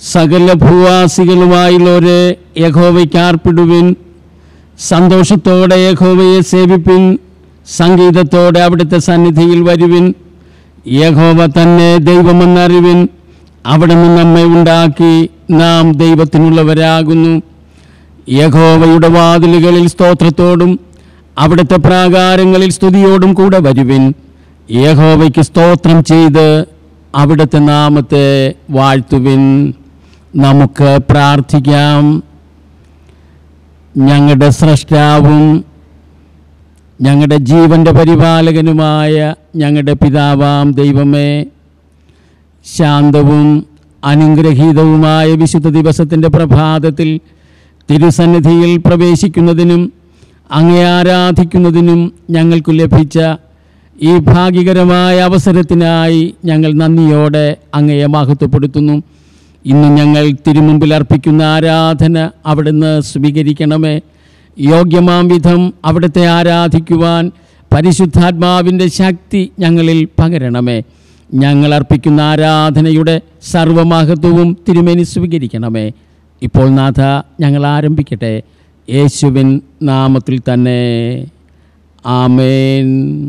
സകല ഭൂവാസികളുമായുള്ളവരെ യഹോവയ്ക്ക് ആർപ്പിടുവിൻ സന്തോഷത്തോടെ യഹോവയെ സേവിപ്പിൻ സംഗീതത്തോടെ അവിടുത്തെ സന്നിധിയിൽ വരുവിൻ യഹോവ തന്നെ ദൈവമെന്നറിവിൻ അവിടുന്ന് നമ്മെ ഉണ്ടാക്കി നാം ദൈവത്തിനുള്ളവരാകുന്നു യഹോവയുടെ വാതിലുകളിൽ സ്തോത്രത്തോടും അവിടുത്തെ പ്രാകാരങ്ങളിൽ സ്തുതിയോടും കൂടെ വരുവിൻ യഹോവയ്ക്ക് സ്തോത്രം ചെയ്ത് അവിടുത്തെ നാമത്തെ വാഴ്ത്തുവിൻ നമുക്ക് പ്രാർത്ഥിക്കാം ഞങ്ങളുടെ സ്രഷ്ടാവും ഞങ്ങളുടെ ജീവൻ്റെ പരിപാലകനുമായ ഞങ്ങളുടെ പിതാവാം ദൈവമേ ശാന്തവും അനുഗ്രഹീതവുമായ വിശുദ്ധ ദിവസത്തിൻ്റെ പ്രഭാതത്തിൽ തിരുസന്നിധിയിൽ പ്രവേശിക്കുന്നതിനും അങ്ങേ ആരാധിക്കുന്നതിനും ഞങ്ങൾക്ക് ലഭിച്ച ഈ ഭാഗ്യകരമായ അവസരത്തിനായി ഞങ്ങൾ നന്ദിയോടെ അങ്ങയെ മഹത്വപ്പെടുത്തുന്നു ഇന്ന് ഞങ്ങൾ തിരുമുമ്പിൽ അർപ്പിക്കുന്ന ആരാധന അവിടുന്ന് സ്വീകരിക്കണമേ യോഗ്യമാം വിധം അവിടുത്തെ ആരാധിക്കുവാൻ പരിശുദ്ധാത്മാവിൻ്റെ ശക്തി ഞങ്ങളിൽ പകരണമേ ഞങ്ങൾ അർപ്പിക്കുന്ന ആരാധനയുടെ സർവമഹത്വവും തിരുമേനി സ്വീകരിക്കണമേ ഇപ്പോൾ നാഥ ഞങ്ങൾ ആരംഭിക്കട്ടെ യേശുവിൻ നാമത്തിൽ തന്നെ ആമേൻ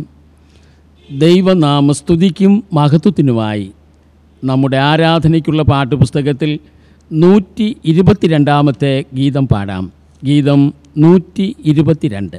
ദൈവനാമസ്തുതിക്കും മഹത്വത്തിനുമായി നമ്മുടെ ആരാധനയ്ക്കുള്ള പാട്ടുപുസ്തകത്തിൽ നൂറ്റി ഇരുപത്തിരണ്ടാമത്തെ ഗീതം പാടാം ഗീതം നൂറ്റി ഇരുപത്തിരണ്ട്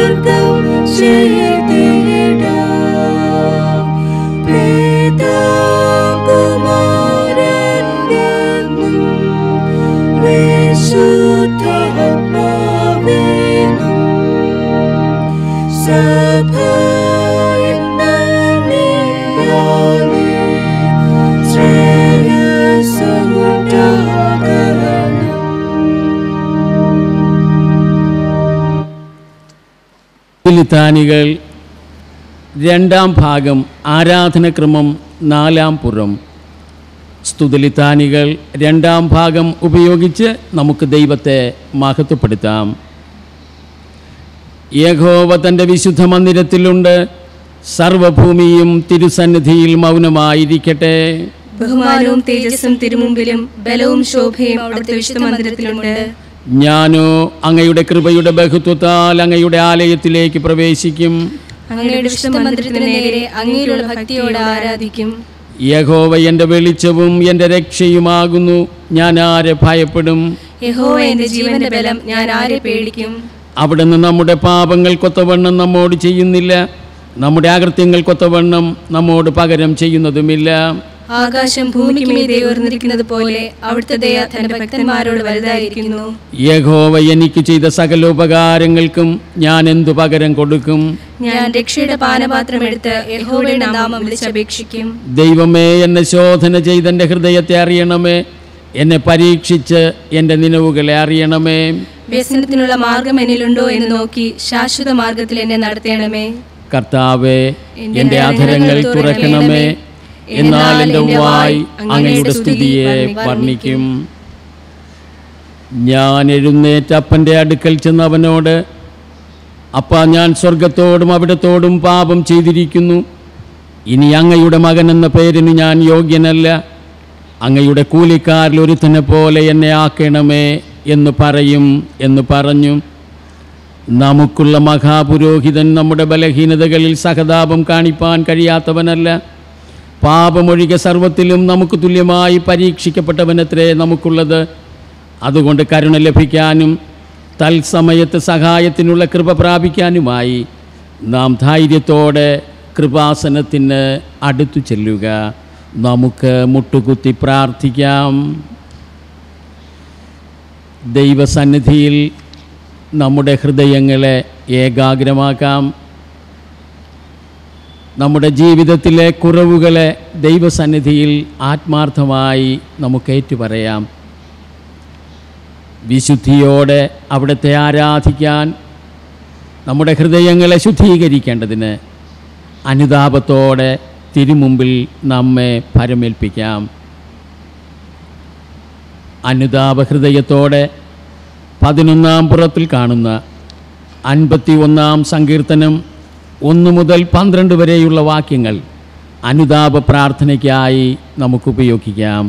ചെയ്തിടാം ഫിലിത്താനികൾ രണ്ടാം ഭാഗം ആരാധനക്രമം നാലാം പുറം സ്തുതിലിത്താനികൾ രണ്ടാം ഭാഗം ഉപയോഗിച്ച് നമുക്ക് ദൈവത്തെ മഹത്വപ്പെടുത്താം യഹോവ തൻ്റെ വിശുദ്ധ മന്ദിരത്തിലുണ്ട് സർവഭൂമിയും തിരുസന്നിധിയിൽ മൗനമായിരിക്കട്ടെ ബഹുമാനവും തേജസ്സും തിരുമുമ്പിലും ബലവും ശോഭയും അവിടുത്തെ വിശുദ്ധ മന്ദിരത്തിലുണ്ട് ഞാനോ അങ്ങയുടെ കൃപയുടെ ബഹുത്വത്താൽ അങ്ങയുടെ ആലയത്തിലേക്ക് പ്രവേശിക്കും അങ്ങയുടെ വിശുദ്ധ മന്ദിരത്തിന് നേരെ അങ്ങയിലുള്ള ഭക്തിയോടെ ആരാധിക്കും യഹോവ എൻ്റെ വെളിച്ചവും എൻ്റെ രക്ഷയുമാകുന്നു ഞാൻ ആരെ ഭയപ്പെടും യഹോവ എന്റെ ജീവന്റെ ബലം ഞാൻ ആരെ പേടിക്കും അവിടുന്ന് നമ്മുടെ പാപങ്ങൾ കൊത്തവണ്ണം നമ്മോട് ചെയ്യുന്നില്ല നമ്മുടെ അകൃത്യങ്ങൾ കൊത്തവണ്ണം നമ്മോട് പകരം ചെയ്യുന്നതുമില്ല ആകാശം ഭൂമിക്ക് മീതെ ഉയർന്നിരിക്കുന്നത് പോലെ അവിടുത്തെ ദയ തന്റെ ഭക്തന്മാരോട് വലുതായിരിക്കുന്നു യഹോവ എനിക്ക് ചെയ്ത സകല ഉപകാരങ്ങൾക്കും ഞാൻ എന്തു പകരം കൊടുക്കും ഞാൻ രക്ഷയുടെ പാനപാത്രം എടുത്ത് യഹോവയുടെ നാമം വിളിച്ചപേക്ഷിക്കും ദൈവമേ എന്നെ ശോധന ചെയ്തെൻ്റെ ഹൃദയത്തെ അറിയണമേ എന്നെ പരീക്ഷിച്ച് എൻ്റെ നിലവുകളെ അറിയണമേ വ്യസനത്തിനുള്ള മാർഗം എന്നിലുണ്ടോ എന്ന് നോക്കി ശാശ്വത മാർഗത്തിൽ എന്നെ നടത്തേണമേ കർത്താവെ എൻ്റെ അധരങ്ങൾ തുറക്കണമേ എന്നാൽ എൻ്റെ വായ് അങ്ങയുടെ സ്തുതിയെ വർണ്ണിക്കും ഞാൻ എഴുന്നേറ്റ് അപ്പൻ്റെ അടുക്കൽ ചെന്ന് അവനോട് അപ്പ ഞാൻ സ്വർഗത്തോടും അവിടത്തോടും പാപം ചെയ്തിരിക്കുന്നു ഇനി അങ്ങയുടെ മകൻ എന്ന പേരിന് ഞാൻ യോഗ്യനല്ല അങ്ങയുടെ കൂലിക്കാരിൽ ഒരുത്തനെ പോലെ എന്നെ ആക്കണമേ എന്ന് പറയും എന്ന് പറഞ്ഞു നമുക്കുള്ള മഹാപുരോഹിതൻ നമ്മുടെ ബലഹീനതകളിൽ സഹതാപം കാണിപ്പാൻ കഴിയാത്തവനല്ല പാപമൊഴികെ സർവത്തിലും നമുക്ക് തുല്യമായി പരീക്ഷിക്കപ്പെട്ടവനത്രേ നമുക്കുള്ളത് അതുകൊണ്ട് കരുണ ലഭിക്കാനും തൽസമയത്ത് സഹായത്തിനുള്ള കൃപ പ്രാപിക്കാനുമായി നാം ധൈര്യത്തോടെ കൃപാസനത്തിന് അടുത്തു ചെല്ലുക നമുക്ക് മുട്ടുകുത്തി പ്രാർത്ഥിക്കാം ദൈവസന്നിധിയിൽ നമ്മുടെ ഹൃദയങ്ങളെ ഏകാഗ്രമാക്കാം നമ്മുടെ ജീവിതത്തിലെ കുറവുകളെ ദൈവസന്നിധിയിൽ ആത്മാർത്ഥമായി നമുക്ക് ഏറ്റുപറയാം വിശുദ്ധിയോടെ അവിടുത്തെ ആരാധിക്കാൻ നമ്മുടെ ഹൃദയങ്ങളെ ശുദ്ധീകരിക്കേണ്ടതിന് അനുതാപത്തോടെ തിരുമുമ്പിൽ നമ്മെ പരമേൽപ്പിക്കാം അനുതാപ ഹൃദയത്തോടെ പതിനൊന്നാം പുറത്തിൽ കാണുന്ന അൻപത്തി ഒന്നാം സങ്കീർത്തനം ഒന്ന് മുതൽ പന്ത്രണ്ട് വരെയുള്ള വാക്യങ്ങൾ അനുതാപ പ്രാർത്ഥനയ്ക്കായി നമുക്ക് ഉപയോഗിക്കാം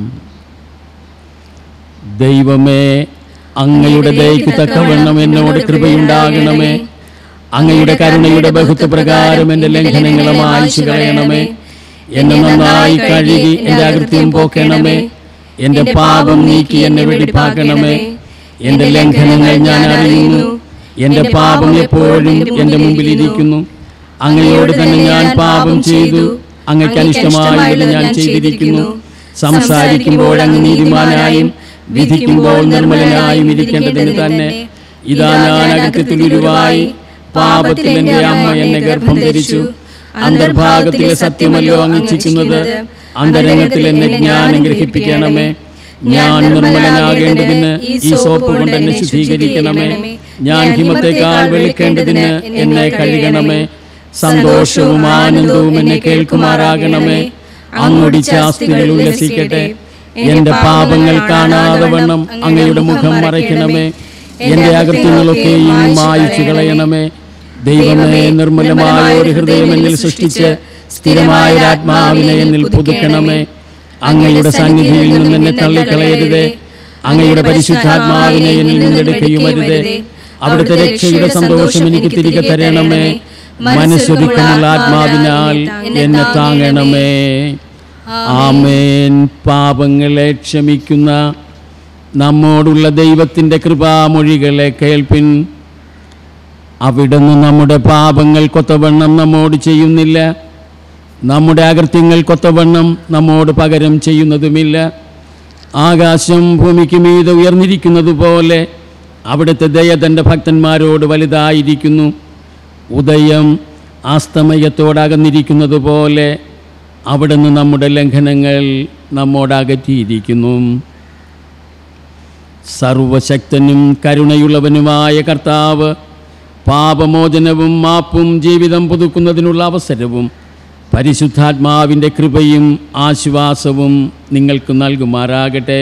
ദൈവമേ അങ്ങയുടെ ദയക്ക് തക്കവണ്ണം എന്നോട് കൃപയുണ്ടാകണമേ അങ്ങയുടെ കരുണയുടെ ബഹുത്വപ്രകാരം എൻ്റെ ലംഘനങ്ങളെ മായ്ച്ചു കളയണമേ എന്നെ നന്നായി കഴുകി എൻ്റെ അകൃത്യം പോക്കണമേ എൻ്റെ പാപം നീക്കി എന്നെ വെടിപ്പാക്കണമേ എൻ്റെ ലംഘനങ്ങൾ ഞാൻ അറിയുന്നു എൻ്റെ പാപം എപ്പോഴും എൻ്റെ മുമ്പിൽ ഇരിക്കുന്നു അങ്ങയോട് തന്നെ ഞാൻ പാപം ചെയ്തു അങ്ങയ്ക്ക് അനിഷ്ടമായത് ഞാൻ ചെയ്തിരിക്കുന്നു സംസാരിക്കുമ്പോൾ അങ്ങ് നീതിമാനായും വിധിക്കുമ്പോൾ നിർമ്മലനായും ഇരിക്കേണ്ടതിന് തന്നെ ഇതാ ഞാൻ അകത്യത്തിൽ ഉരുവായി പാപത്തിൽ എൻ്റെ അമ്മ എന്നെ ഗർഭം ധരിച്ചു അന്തർഭാഗത്തിലെ സത്യമല്ലോ അങ്ങിച്ഛിക്കുന്നത് അന്തരംഗത്തിൽ എന്നെ ജ്ഞാനം ഗ്രഹിപ്പിക്കണമേ ഞാൻ നിർമ്മലനാകേണ്ടതിന് ഈ സോപ്പ് കൊണ്ട് എന്നെ ശുദ്ധീകരിക്കണമേ ഞാൻ ഹിമത്തെക്കാൾ വെളുക്കേണ്ടതിന് എന്നെ കഴുകണമേ സന്തോഷവും ആനന്ദവും എന്നെ കേൾക്കുമാറാകണമേ അങ്ങൊടിച്ചാസ്തികൾ ഉല്ലസിക്കട്ടെ എന്റെ പാപങ്ങൾ കാണാതെ വണ്ണം അങ്ങയുടെ മുഖം മറയ്ക്കണമേ എന്റെ അകൃത്യങ്ങളൊക്കെയും മായിച്ചു കളയണമേ ദൈവമേ നിർമ്മലമായ ഒരു ഹൃദയം എന്നിൽ സൃഷ്ടിച്ച് സ്ഥിരമായ ഒരു ആത്മാവിനെ എന്നിൽ പുതുക്കണമേ അങ്ങയുടെ സന്നിധിയിൽ നിന്ന് എന്നെ തള്ളിക്കളയരുതേ അങ്ങയുടെ പരിശുദ്ധാത്മാവിനെ എന്നിൽ നിന്നെടുക്കുകയുമരുതേ അവിടുത്തെ രക്ഷയുടെ സന്തോഷം എനിക്ക് തിരികെ തരണമേ മനസ്സൊരുക്കമുള്ള ആത്മാവിനാൽ എന്നെ താങ്ങണമേ ആമേൻ പാപങ്ങളെ ക്ഷമിക്കുന്ന നമ്മോടുള്ള ദൈവത്തിൻ്റെ കൃപാമൊഴികളെ കേൾപ്പിൻ അവിടുന്ന് നമ്മുടെ പാപങ്ങൾ കൊത്തവണ്ണം നമ്മോട് ചെയ്യുന്നില്ല നമ്മുടെ അകൃത്യങ്ങൾ കൊത്തവണ്ണം നമ്മോട് പകരം ചെയ്യുന്നതുമില്ല ആകാശം ഭൂമിക്ക് മീതെ ഉയർന്നിരിക്കുന്നത് പോലെ അവിടുത്തെ ദയ തൻ്റെ ഭക്തന്മാരോട് വലുതായിരിക്കുന്നു ഉദയം അസ്തമയത്തോടകന്നിരിക്കുന്നത് പോലെ അവിടുന്ന് നമ്മുടെ ലംഘനങ്ങൾ നമ്മോടകറ്റിയിരിക്കുന്നു സർവശക്തനും കരുണയുള്ളവനുമായ കർത്താവ് പാപമോചനവും മാപ്പും ജീവിതം പുതുക്കുന്നതിനുള്ള അവസരവും പരിശുദ്ധാത്മാവിൻ്റെ കൃപയും ആശ്വാസവും നിങ്ങൾക്ക് നൽകുമാറാകട്ടെ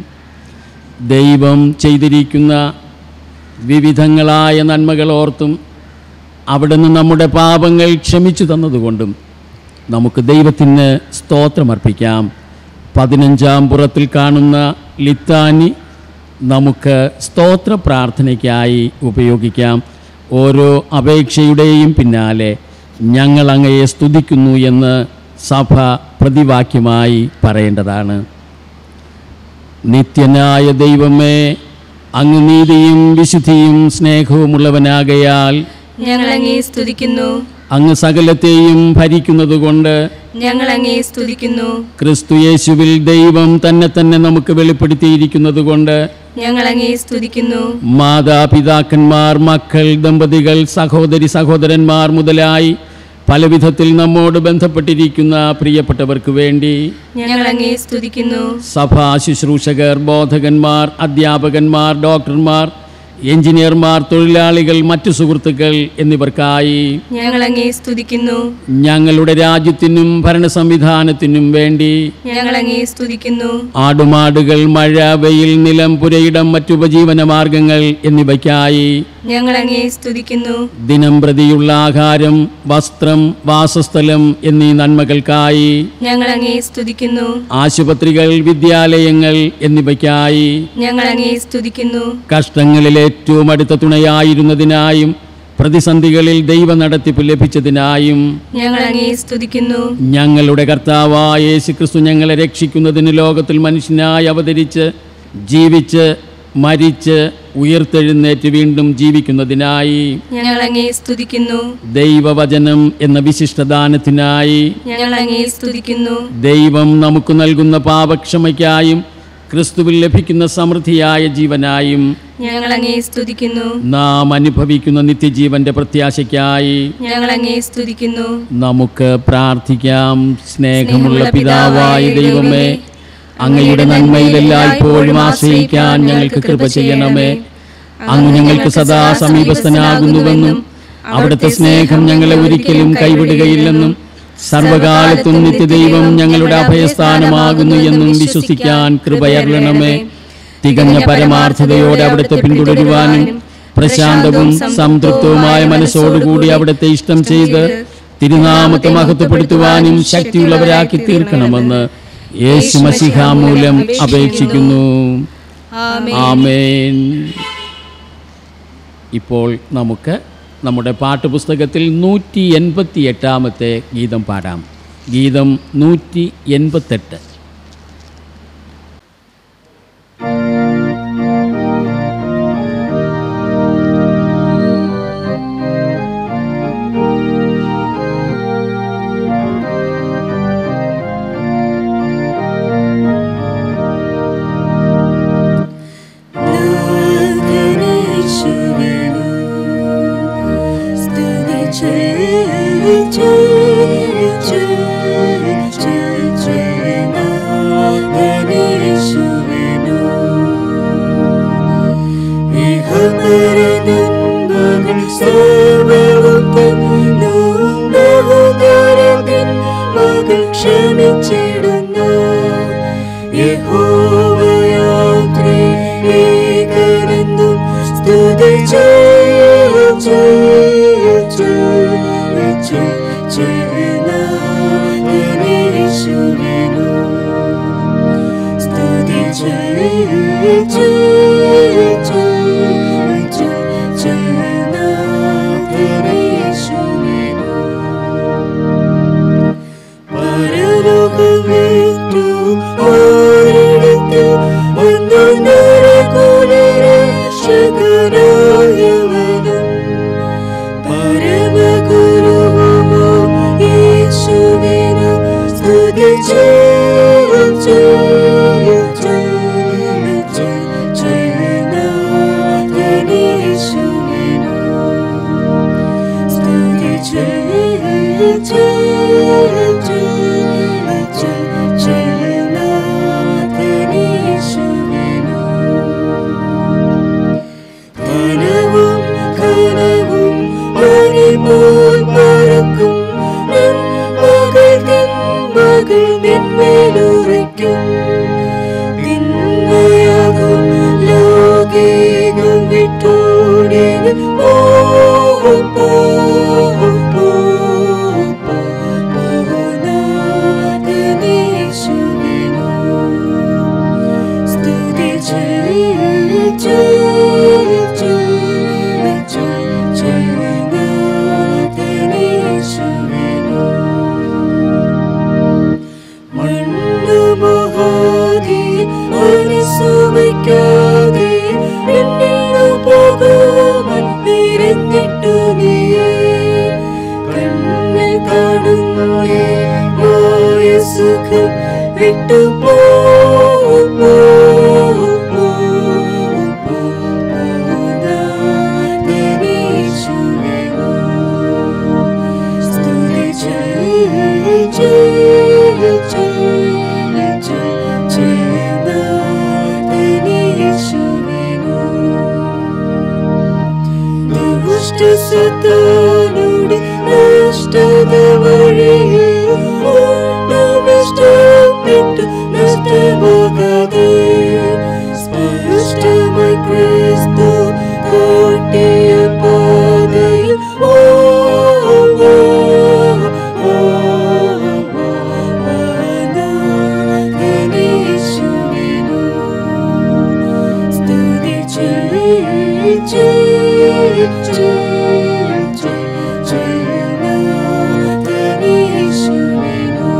ദൈവം ചെയ്തിരിക്കുന്ന വിവിധങ്ങളായ നന്മകൾ ഓർത്തും അവിടുന്ന് നമ്മുടെ പാപങ്ങൾ ക്ഷമിച്ചു തന്നതുകൊണ്ടും നമുക്ക് ദൈവത്തിന് സ്തോത്രമർപ്പിക്കാം പതിനഞ്ചാം പുറത്തിൽ കാണുന്ന ലിത്താനി നമുക്ക് സ്തോത്ര പ്രാർത്ഥനയ്ക്കായി ഉപയോഗിക്കാം ഓരോ അപേക്ഷയുടെയും പിന്നാലെ ഞങ്ങൾ അങ്ങയെ സ്തുതിക്കുന്നു എന്ന് സഭ പ്രതിവാക്യമായി പറയേണ്ടതാണ് നിത്യനായ ദൈവമേ അങ്ങ് നീതിയും വിശുദ്ധിയും സ്നേഹവുമുള്ളവനാകയാൽ ഞങ്ങൾ അങ്ങേ സ്തുതിക്കുന്നു അങ്ങ് സകലത്തെയും ഭരിക്കുന്നതുകൊണ്ട് ഞങ്ങൾ അങ്ങേ സ്തുതിക്കുന്നു ക്രിസ്തു യേശുവിൽ ദൈവം തന്നെ തന്നെ നമുക്ക് വെളിപ്പെടുത്തിയിരിക്കുന്നതുകൊണ്ട് ഞങ്ങൾ അങ്ങേ സ്തുതിക്കുന്നു മാതാപിതാക്കന്മാർ മക്കൾ ദമ്പതികൾ സഹോദരി സഹോദരന്മാർ മുതലായി പലവിധത്തിൽ നമ്മോട് ബന്ധപ്പെട്ടിരിക്കുന്ന പ്രിയപ്പെട്ടവർക്ക് വേണ്ടി ഞങ്ങൾ അങ്ങേ സ്തുതിക്കുന്നു സഭാ ശുശ്രൂഷകർ ബോധകന്മാർ അധ്യാപകന്മാർ ഡോക്ടർമാർ എഞ്ചിനീയർമാർ തൊഴിലാളികൾ മറ്റു സുഹൃത്തുക്കൾ എന്നിവർക്കായി ഞങ്ങൾ അങ്ങേ സ്തുതിക്കുന്നു ഞങ്ങളുടെ രാജ്യത്തിനും ഭരണ സംവിധാനത്തിനും വേണ്ടി ഞങ്ങൾ അങ്ങേ സ്തുതിക്കുന്നു ആടുമാടുകൾ മഴ വെയിൽ നിലം പുരയിടം മറ്റുപജീവന മാർഗങ്ങൾ എന്നിവയ്ക്കായി ഞങ്ങൾ അങ്ങേ സ്തുതിക്കുന്നു ദിനം പ്രതിയുള്ള ആഹാരം വസ്ത്രം വാസസ്ഥലം എന്നീ നന്മകൾക്കായി ഞങ്ങൾ അങ്ങേ സ്തുതിക്കുന്നു ആശുപത്രികൾ വിദ്യാലയങ്ങൾ എന്നിവയ്ക്കായി ഞങ്ങൾ അങ്ങേ സ്തുതിക്കുന്നു കഷ്ടങ്ങളിൽ ഏറ്റവും അടുത്ത തുണയായിരുന്നതിനായും പ്രതിസന്ധികളിൽ ദൈവ നടത്തിപ്പ് ലഭിച്ചതിനായും ഞങ്ങൾ അങ്ങേ സ്തുതിക്കുന്നു ഞങ്ങളുടെ കർത്താവായ യേശു ക്രിസ്തു ഞങ്ങളെ രക്ഷിക്കുന്നതിന് ലോകത്തിൽ മനുഷ്യനായി അവതരിച്ച് ജീവിച്ച് മരിച്ച് ഉയർത്തെഴുന്നേറ്റ് വീണ്ടും ജീവിക്കുന്നതിനായി ഞങ്ങൾ അങ്ങേ സ്തുതിക്കുന്നു ദൈവവചനം എന്ന വിശിഷ്ടദാനത്തിനായി ഞങ്ങൾ അങ്ങേ സ്തുതിക്കുന്നു ദൈവം നമുക്ക് നൽകുന്ന പാപക്ഷമയ്ക്കായും ക്രിസ്തുവിൽ ലഭിക്കുന്ന സമൃദ്ധിയായ ജീവനായും ഞങ്ങൾ അങ്ങേ സ്തുതിക്കുന്നു നാം അനുഭവിക്കുന്ന നിത്യജീവന്റെ പ്രത്യാശയ്ക്കായി ഞങ്ങൾ അങ്ങേ സ്തുതിക്കുന്നു നമുക്ക് പ്രാർത്ഥിക്കാം സ്നേഹമുള്ള പിതാവായ ദൈവമേ അങ്ങയുടെ നന്മയിൽ എല്ലായ്പ്പോഴും ആശ്രയിക്കാൻ ഞങ്ങൾക്ക് കൃപ ചെയ്യണമേ അങ്ങ് ഞങ്ങൾക്ക് സദാ സമീപസ്ഥനാകുന്നുവെന്നും അവിടുത്തെ സ്നേഹം ഞങ്ങളെ ഒരിക്കലും കൈവിടുകയില്ലെന്നും സർവകാലത്തും നിത്യദൈവം ഞങ്ങളുടെ അഭയസ്ഥാനമാകുന്നു എന്നും വിശ്വസിക്കാൻ കൃപയർലണമേ തികഞ്ഞ പരമാർത്ഥതയോടെ അവിടുത്തെ പിന്തുടരുവാനും പ്രശാന്തവും സംതൃപ്തവുമായ മനസ്സോടുകൂടി അവിടുത്തെ ഇഷ്ടം ചെയ്ത് തിരുനാമത്തെ മഹത്വപ്പെടുത്തുവാനും ശക്തിയുള്ളവരാക്കി തീർക്കണമെന്ന് യേശു മസിഹ മൂലം അപേക്ഷിക്കുന്നു ആമേൻ ഇപ്പോൾ നമുക്ക് നമ്മുടെ പാട്ടുപുസ്തകത്തിൽ നൂറ്റി എൺപത്തി എട്ടാമത്തെ ഗീതം പാടാം ഗീതം നൂറ്റി എൺപത്തെട്ട് ക്ഷമിച്ചിടുന്ന യഹോവയാത്രേ ഏകനെന്നും സ്തുതി ചെയ്യ ചെയ്യ ചെയ്യ ചെയ്യ ചെയ്യനാഥനേശുവിനു സ്തുതി ചെയ്യ ചെയ്യ ചെയ്യ ചെയ്യ ചെയ്യനാഥനേശുവിനു പരലോകമേറ്റു ഓരിടത്ത് ഒന്നു നരകുലരക്ഷകനായവനും പരമഗുരുവുമോ യേശുവിനു സ്തുതി ചെയ്യ ചെയ്യ ചെയ്യ ചെയ്യ ചെയ്യനാഥനേശുവിനു സ്തുതി ചെയ്യ കനവും കനവും മണിപോൽ പറക്കും നിൻ മകൾ നിൻ മകൾ നിന്മേലുറയ്ക്കും തിന്മയാകും ലോകേകം വിട്ടോടി പോ പോ പോ പോ പോനാഥനേശുവിനോ സ്തുതി സുമയ്ക്കാതെ എന്നിന്നു പോകുവാൻ നിരന്നിട്ടു നീ കണ്ണിൽ കാണുന്നേ മായ സുഖം വിട്ടു പോ പോ, പോ, പോ, പോനാഥനേശുവിനോ. സ്തുതി ചെയ്യ്, ചെയ്യ്, ചെയ്യ്, ചെയ്യ്, ചെയ്യ് നാഥനേശുവിനോ. ദുഷ്ടസത്താനുടെ നഷ്ടത വഴിയിൽ നഷ്ടപ്പെട്ടു നഷ്ടമാകാതെ സ്പഷ്ടമായി ക്രിസ്തു കാട്ടിയ പാതയിൽ ഓ ഓ, ഓ, ഓ, നാഥനേശുവിനോ. സ്തുതി ചെയ്യ്, ചെയ്യ്, ചെയ്യ്, ചെയ്യ്, ചെയ്യ് നാഥനേശുവിനോ.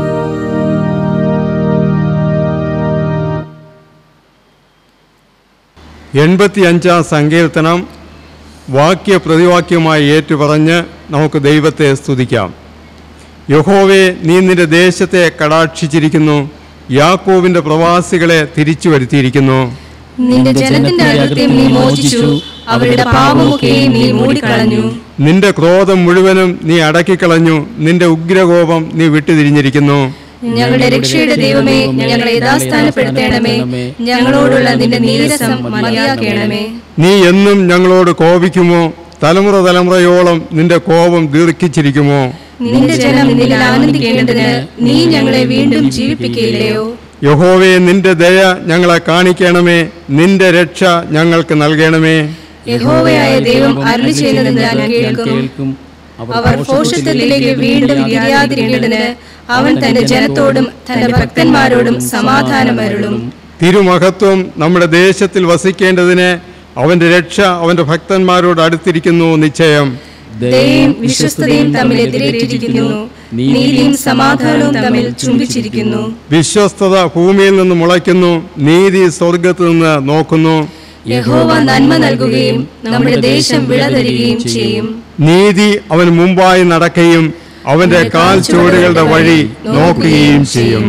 എൺപത്തിയഞ്ചാം സങ്കീർത്തനം വാക്യ പ്രതിവാക്യമായി ഏറ്റുപറഞ്ഞ് നമുക്ക് ദൈവത്തെ സ്തുതിക്കാം യഹോവേ നീ നിന്റെ ദേശത്തെ കടാക്ഷിച്ചിരിക്കുന്നു യാക്കോവിൻ്റെ പ്രവാസികളെ തിരിച്ചു വരുത്തിയിരിക്കുന്നു നിന്റെ ജനത്തിന്റെ അകൃത്യം നീ മോചിച്ചു അവരുടെ പാപമൊക്കെയും നീ മൂടിക്കളഞ്ഞു നിന്റെ ക്രോധം മുഴുവനും നീ അടക്കിക്കളഞ്ഞു നിന്റെ ഉഗ്രകോപം നീ വിട്ടുതിരിഞ്ഞിരിക്കുന്നു ഞങ്ങളുടെ രക്ഷയുടെ ദൈവമേ ഞങ്ങളെ യഥാസ്ഥാനപ്പെടുത്തേണമേ ഞങ്ങളോടുള്ള നിന്റെ നീരസം മതിയാക്കണമേ നീ എന്നും ഞങ്ങളോട് കോപിക്കുമോ തലമുറ തലമുറയോളം നിന്റെ കോപം ദീർഘിച്ചിരിക്കുമോ നിന്റെ ജനം നിന്നിൽ ആനന്ദിക്കേണ്ടതിന് നീ ഞങ്ങളെ വീണ്ടും ജീവിപ്പിക്കുകയില്ലയോ യഹോവേ നിന്റെ ദയ ഞങ്ങളെ കാണിക്കണമേ നിന്റെ രക്ഷ ഞങ്ങൾക്ക് നൽകണമേ യഹോവയായ ദൈവം അരുളി ചെയ്യുന്നത് ഞാൻ കേൾക്കും അവർ ഭോഷത്വത്തിലേക്ക് വീണ്ടും തിരിയാതിരിക്കേണ്ടതിന് അവൻ തന്റെ ജനത്തോടും തന്റെ ഭക്തന്മാരോടും സമാധാനം അരുളും തിരുമഹത്വം നമ്മുടെ ദേശത്തിൽ വസിക്കേണ്ടതിന് അവന്റെ രക്ഷ അവന്റെ ഭക്തന്മാരോട് അടുത്തിരിക്കുന്നു നിശ്ചയം ദയയും വിശ്വസ്തതയും തമ്മിൽ എതിരേറ്റിരിക്കുന്നു നീതിയും സമാധാനവും തമ്മിൽ ചുംബിച്ചിരിക്കുന്നു വിശ്വസ്തത ഭൂമിയിൽ നിന്ന് മുളയ്ക്കുന്നു നീതി സ്വർഗത്ത് നിന്ന് നോക്കുന്നു യഹോവ നന്മ നൽകുകയും നമ്മുടെ ദേശം വിള തരികയും ചെയ്യും നീതി അവൻ മുമ്പായി നടക്കുകയും അവന്റെ കാൽ ചുവടുകളുടെ വഴി നോക്കുകയും ചെയ്യും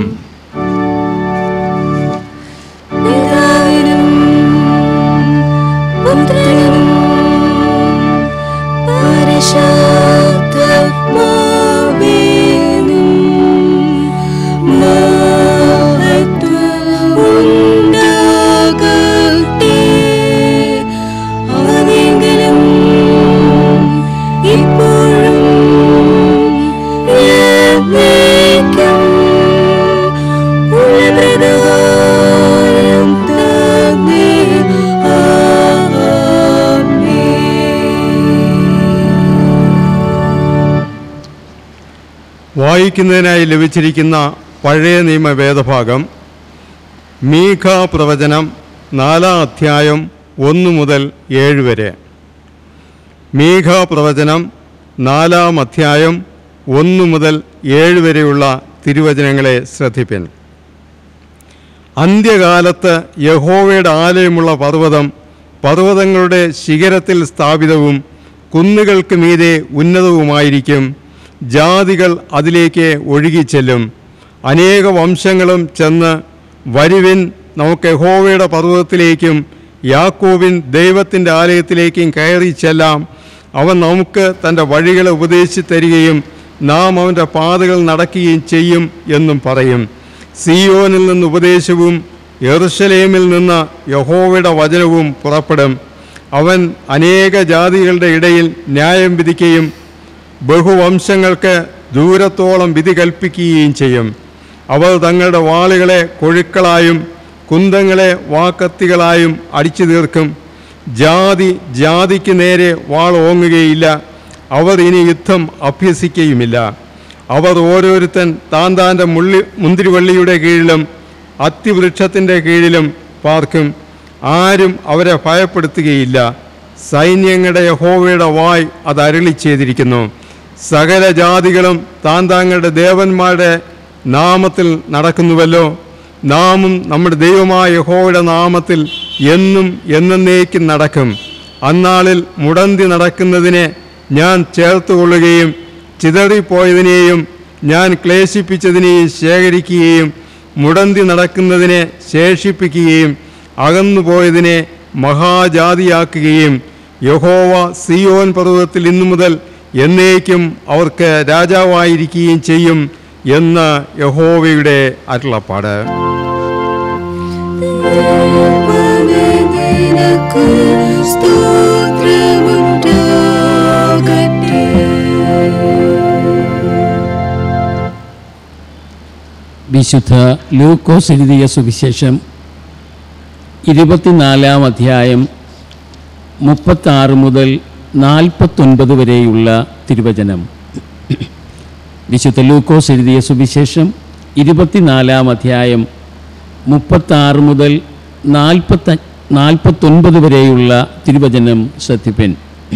പിതാവിനും പുത്രനും പരിശുദ്ധാത്മാവിനും മഹത്വമുണ്ടാകട്ടെ. ആദിയിലും ഇപ്പോഴും എന്നേക്കും ഉള്ളപ്രകാരം തന്നെ. ആമേൻ. വായിക്കുന്നതിനായി ലഭിച്ചിരിക്കുന്ന പഴയ നിയമ വേദഭാഗം മീഖ പ്രവചനം നാലാം അധ്യായം ഒന്ന് മുതൽ ഏഴ് വരെ മീഖ പ്രവചനം നാലാം അധ്യായം ഒന്ന് മുതൽ ഏഴ് വരെയുള്ള തിരുവചനങ്ങളെ ശ്രദ്ധിപ്പിൻ അന്ത്യകാലത്ത് യഹോവയുടെ ആലയമുള്ള പർവ്വതം പർവ്വതങ്ങളുടെ ശിഖരത്തിൽ സ്ഥാപിതവും കുന്നുകൾക്ക് മീതെ ഉന്നതവുമായിരിക്കും ജാതികൾ അതിലേക്ക് ഒഴുകിച്ചെല്ലും അനേക വംശങ്ങളും ചെന്ന് വരുവിൻ നമുക്ക് യഹോവയുടെ പർവ്വതത്തിലേക്കും യാക്കോവിൻ ദൈവത്തിൻ്റെ ആലയത്തിലേക്കും കയറി ചെല്ലാം അവൻ നമുക്ക് തൻ്റെ വഴികളെ ഉപദേശിച്ചു തരികയും നാം അവൻ്റെ പാതകൾ നടക്കുകയും ചെയ്യും എന്നും പറയും സിയോനിൽ നിന്ന് ഉപദേശവും യെറുശലേമിൽ നിന്ന് യഹോവയുടെ വചനവും പുറപ്പെടും അവൻ അനേക ജാതികളുടെ ഇടയിൽ ന്യായം വിധിക്കുകയും ബഹുവംശങ്ങൾക്ക് ദൂരത്തോളം വിധി കൽപ്പിക്കുകയും ചെയ്യും അവർ തങ്ങളുടെ വാളുകളെ കൊഴുക്കളായും കുന്തങ്ങളെ വാക്കത്തികളായും അടിച്ചു തീർക്കും ജാതി ജാതിക്ക് നേരെ വാൾ ഓങ്ങുകയില്ല അവർ ഇനി യുദ്ധം അഭ്യസിക്കുകയുമില്ല അവർ ഓരോരുത്തൻ താൻ താൻ്റെ മുള്ളി മുന്തിരിവള്ളിയുടെ കീഴിലും അത്തിവൃക്ഷത്തിൻ്റെ കീഴിലും പാർക്കും ആരും അവരെ ഭയപ്പെടുത്തുകയില്ല സൈന്യങ്ങളുടെ യഹോവയുടെ വായ് അത് അരളി ചെയ്തിരിക്കുന്നു സകല ജാതികളും താൻ താങ്കളുടെ ദേവന്മാരുടെ നാമത്തിൽ നടക്കുന്നുവല്ലോ നാമും നമ്മുടെ ദൈവമായ യഹോവയുടെ നാമത്തിൽ എന്നും എന്നേക്കും നടക്കും അന്നാളിൽ മുടന്തി നടക്കുന്നതിനെ ഞാൻ ചേർത്തുകൊള്ളുകയും ചിതറിപ്പോയതിനെയും ഞാൻ ക്ലേശിപ്പിച്ചതിനെയും ശേഖരിക്കുകയും മുടന്തി നടക്കുന്നതിനെ ശേഷിപ്പിക്കുകയും അകന്നുപോയതിനെ മഹാജാതിയാക്കുകയും യഹോവ സിയോൻ പർവ്വതത്തിൽ ഇന്നു മുതൽ എന്നേക്കും അവർക്ക് രാജാവായിരിക്കുകയും ചെയ്യും എന്ന് യഹോവയുടെ അരുളപ്പാട് ദൈവമേ നിനക്ക് സ്തോത്രമുണ്ടാകട്ടെ വിശുദ്ധ ലൂക്കോസ് എഴുതിയ സുവിശേഷം ഇരുപത്തിനാലാം അധ്യായം മുപ്പത്താറ് മുതൽ നാൽപ്പത്തൊൻപത് വരെയുള്ള തിരുവചനം വിശുദ്ധ ലൂക്കോസ് എഴുതിയ സുവിശേഷം ഇരുപത്തിനാലാം അധ്യായം മുപ്പത്താറ് മുതൽ നാൽപ്പത്ത നാൽപ്പത്തൊൻപത് വരെയുള്ള തിരുവചനം ശ്രദ്ധിപ്പൻ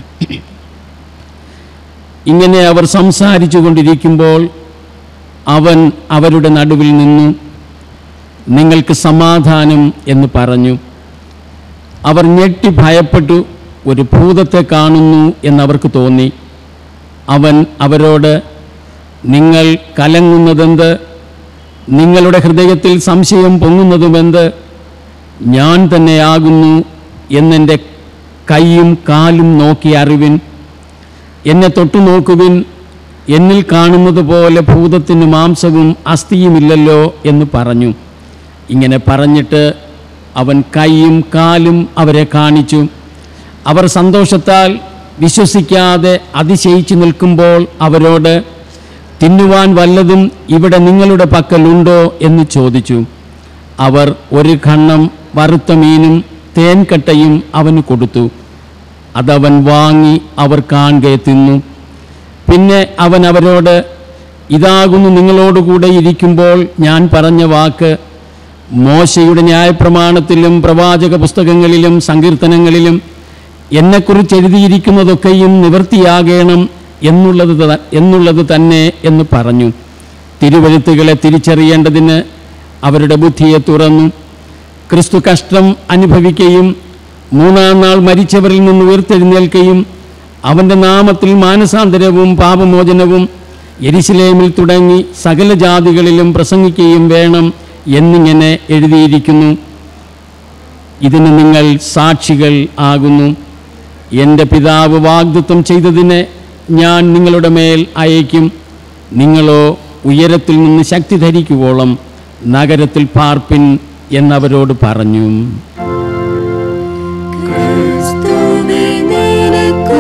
ഇങ്ങനെ അവർ സംസാരിച്ചു കൊണ്ടിരിക്കുമ്പോൾ അവൻ അവരുടെ നടുവിൽ നിന്നു നിങ്ങൾക്ക് സമാധാനം എന്ന് പറഞ്ഞു അവർ ഞെട്ടി ഭയപ്പെട്ടു ഒരു ഭൂതത്തെ കാണുന്നു എന്നവർക്ക് തോന്നി അവൻ അവരോട് നിങ്ങൾ കലങ്ങുന്നതെന്ത് നിങ്ങളുടെ ഹൃദയത്തിൽ സംശയം പൊങ്ങുന്നതുമെന്ത് ഞാൻ തന്നെയാകുന്നു എന്നെൻ്റെ കൈയും കാലും നോക്കി അറിവിൻ എന്നെ തൊട്ടു നോക്കുവിൻ എന്നിൽ കാണുന്നത് പോലെ ഭൂതത്തിന് മാംസവും അസ്ഥിയുമില്ലല്ലോ എന്ന് പറഞ്ഞു ഇങ്ങനെ പറഞ്ഞിട്ട് അവൻ കൈയും കാലും അവരെ കാണിച്ചു അവർ സന്തോഷത്താൽ വിശ്വസിക്കാതെ അതിശയിച്ചു നിൽക്കുമ്പോൾ അവരോട് തിന്നുവാൻ വല്ലതും ഇവിടെ നിങ്ങളുടെ പക്കലുണ്ടോ എന്ന് ചോദിച്ചു അവർ ഒരു ഖണ്ണം വറുത്ത മീനും തേൻകട്ടയും അവന് കൊടുത്തു അതവൻ വാങ്ങി അവർ കാണെ തിന്നു പിന്നെ അവൻ അവരോട് ഇതാകുന്നു നിങ്ങളോടുകൂടെ ഇരിക്കുമ്പോൾ ഞാൻ പറഞ്ഞ വാക്ക് മോശയുടെ ന്യായപ്രമാണത്തിലും പ്രവാചക പുസ്തകങ്ങളിലും സങ്കീർത്തനങ്ങളിലും എന്നെക്കുറിച്ച് എഴുതിയിരിക്കുന്നതൊക്കെയും നിവൃത്തിയാകണം എന്നുള്ളത് ത- എന്നുള്ളത് തന്നെ എന്ന് പറഞ്ഞു തിരുവഴുത്തുകളെ തിരിച്ചറിയേണ്ടതിന് അവരുടെ ബുദ്ധിയെ തുറന്നു ക്രിസ്തു കഷ്ടം അനുഭവിക്കുകയും മൂന്നാം നാൾ മരിച്ചവരിൽ നിന്ന് ഉയർത്തെഴുന്നേൽക്കുകയും അവൻ്റെ നാമത്തിൽ മാനസാന്തരവും പാപമോചനവും യെരുശലേമിൽ തുടങ്ങി സകല ജാതികളിലും പ്രസംഗിക്കുകയും വേണം എന്നിങ്ങനെ എഴുതിയിരിക്കുന്നു ഇതിന് നിങ്ങൾ സാക്ഷികൾ ആകുന്നു എൻ്റെ പിതാവ് വാഗ്ദത്വം ചെയ്തതിനെ ഞാൻ നിങ്ങളുടെ മേൽ അയക്കും നിങ്ങളോ ഉയരത്തിൽ നിന്ന് ശക്തി ധരിക്കുവോളം നഗരത്തിൽ പാർപ്പിൻ എന്നവരോട് പറഞ്ഞു ക്രിസ്തുവേ നിനക്ക്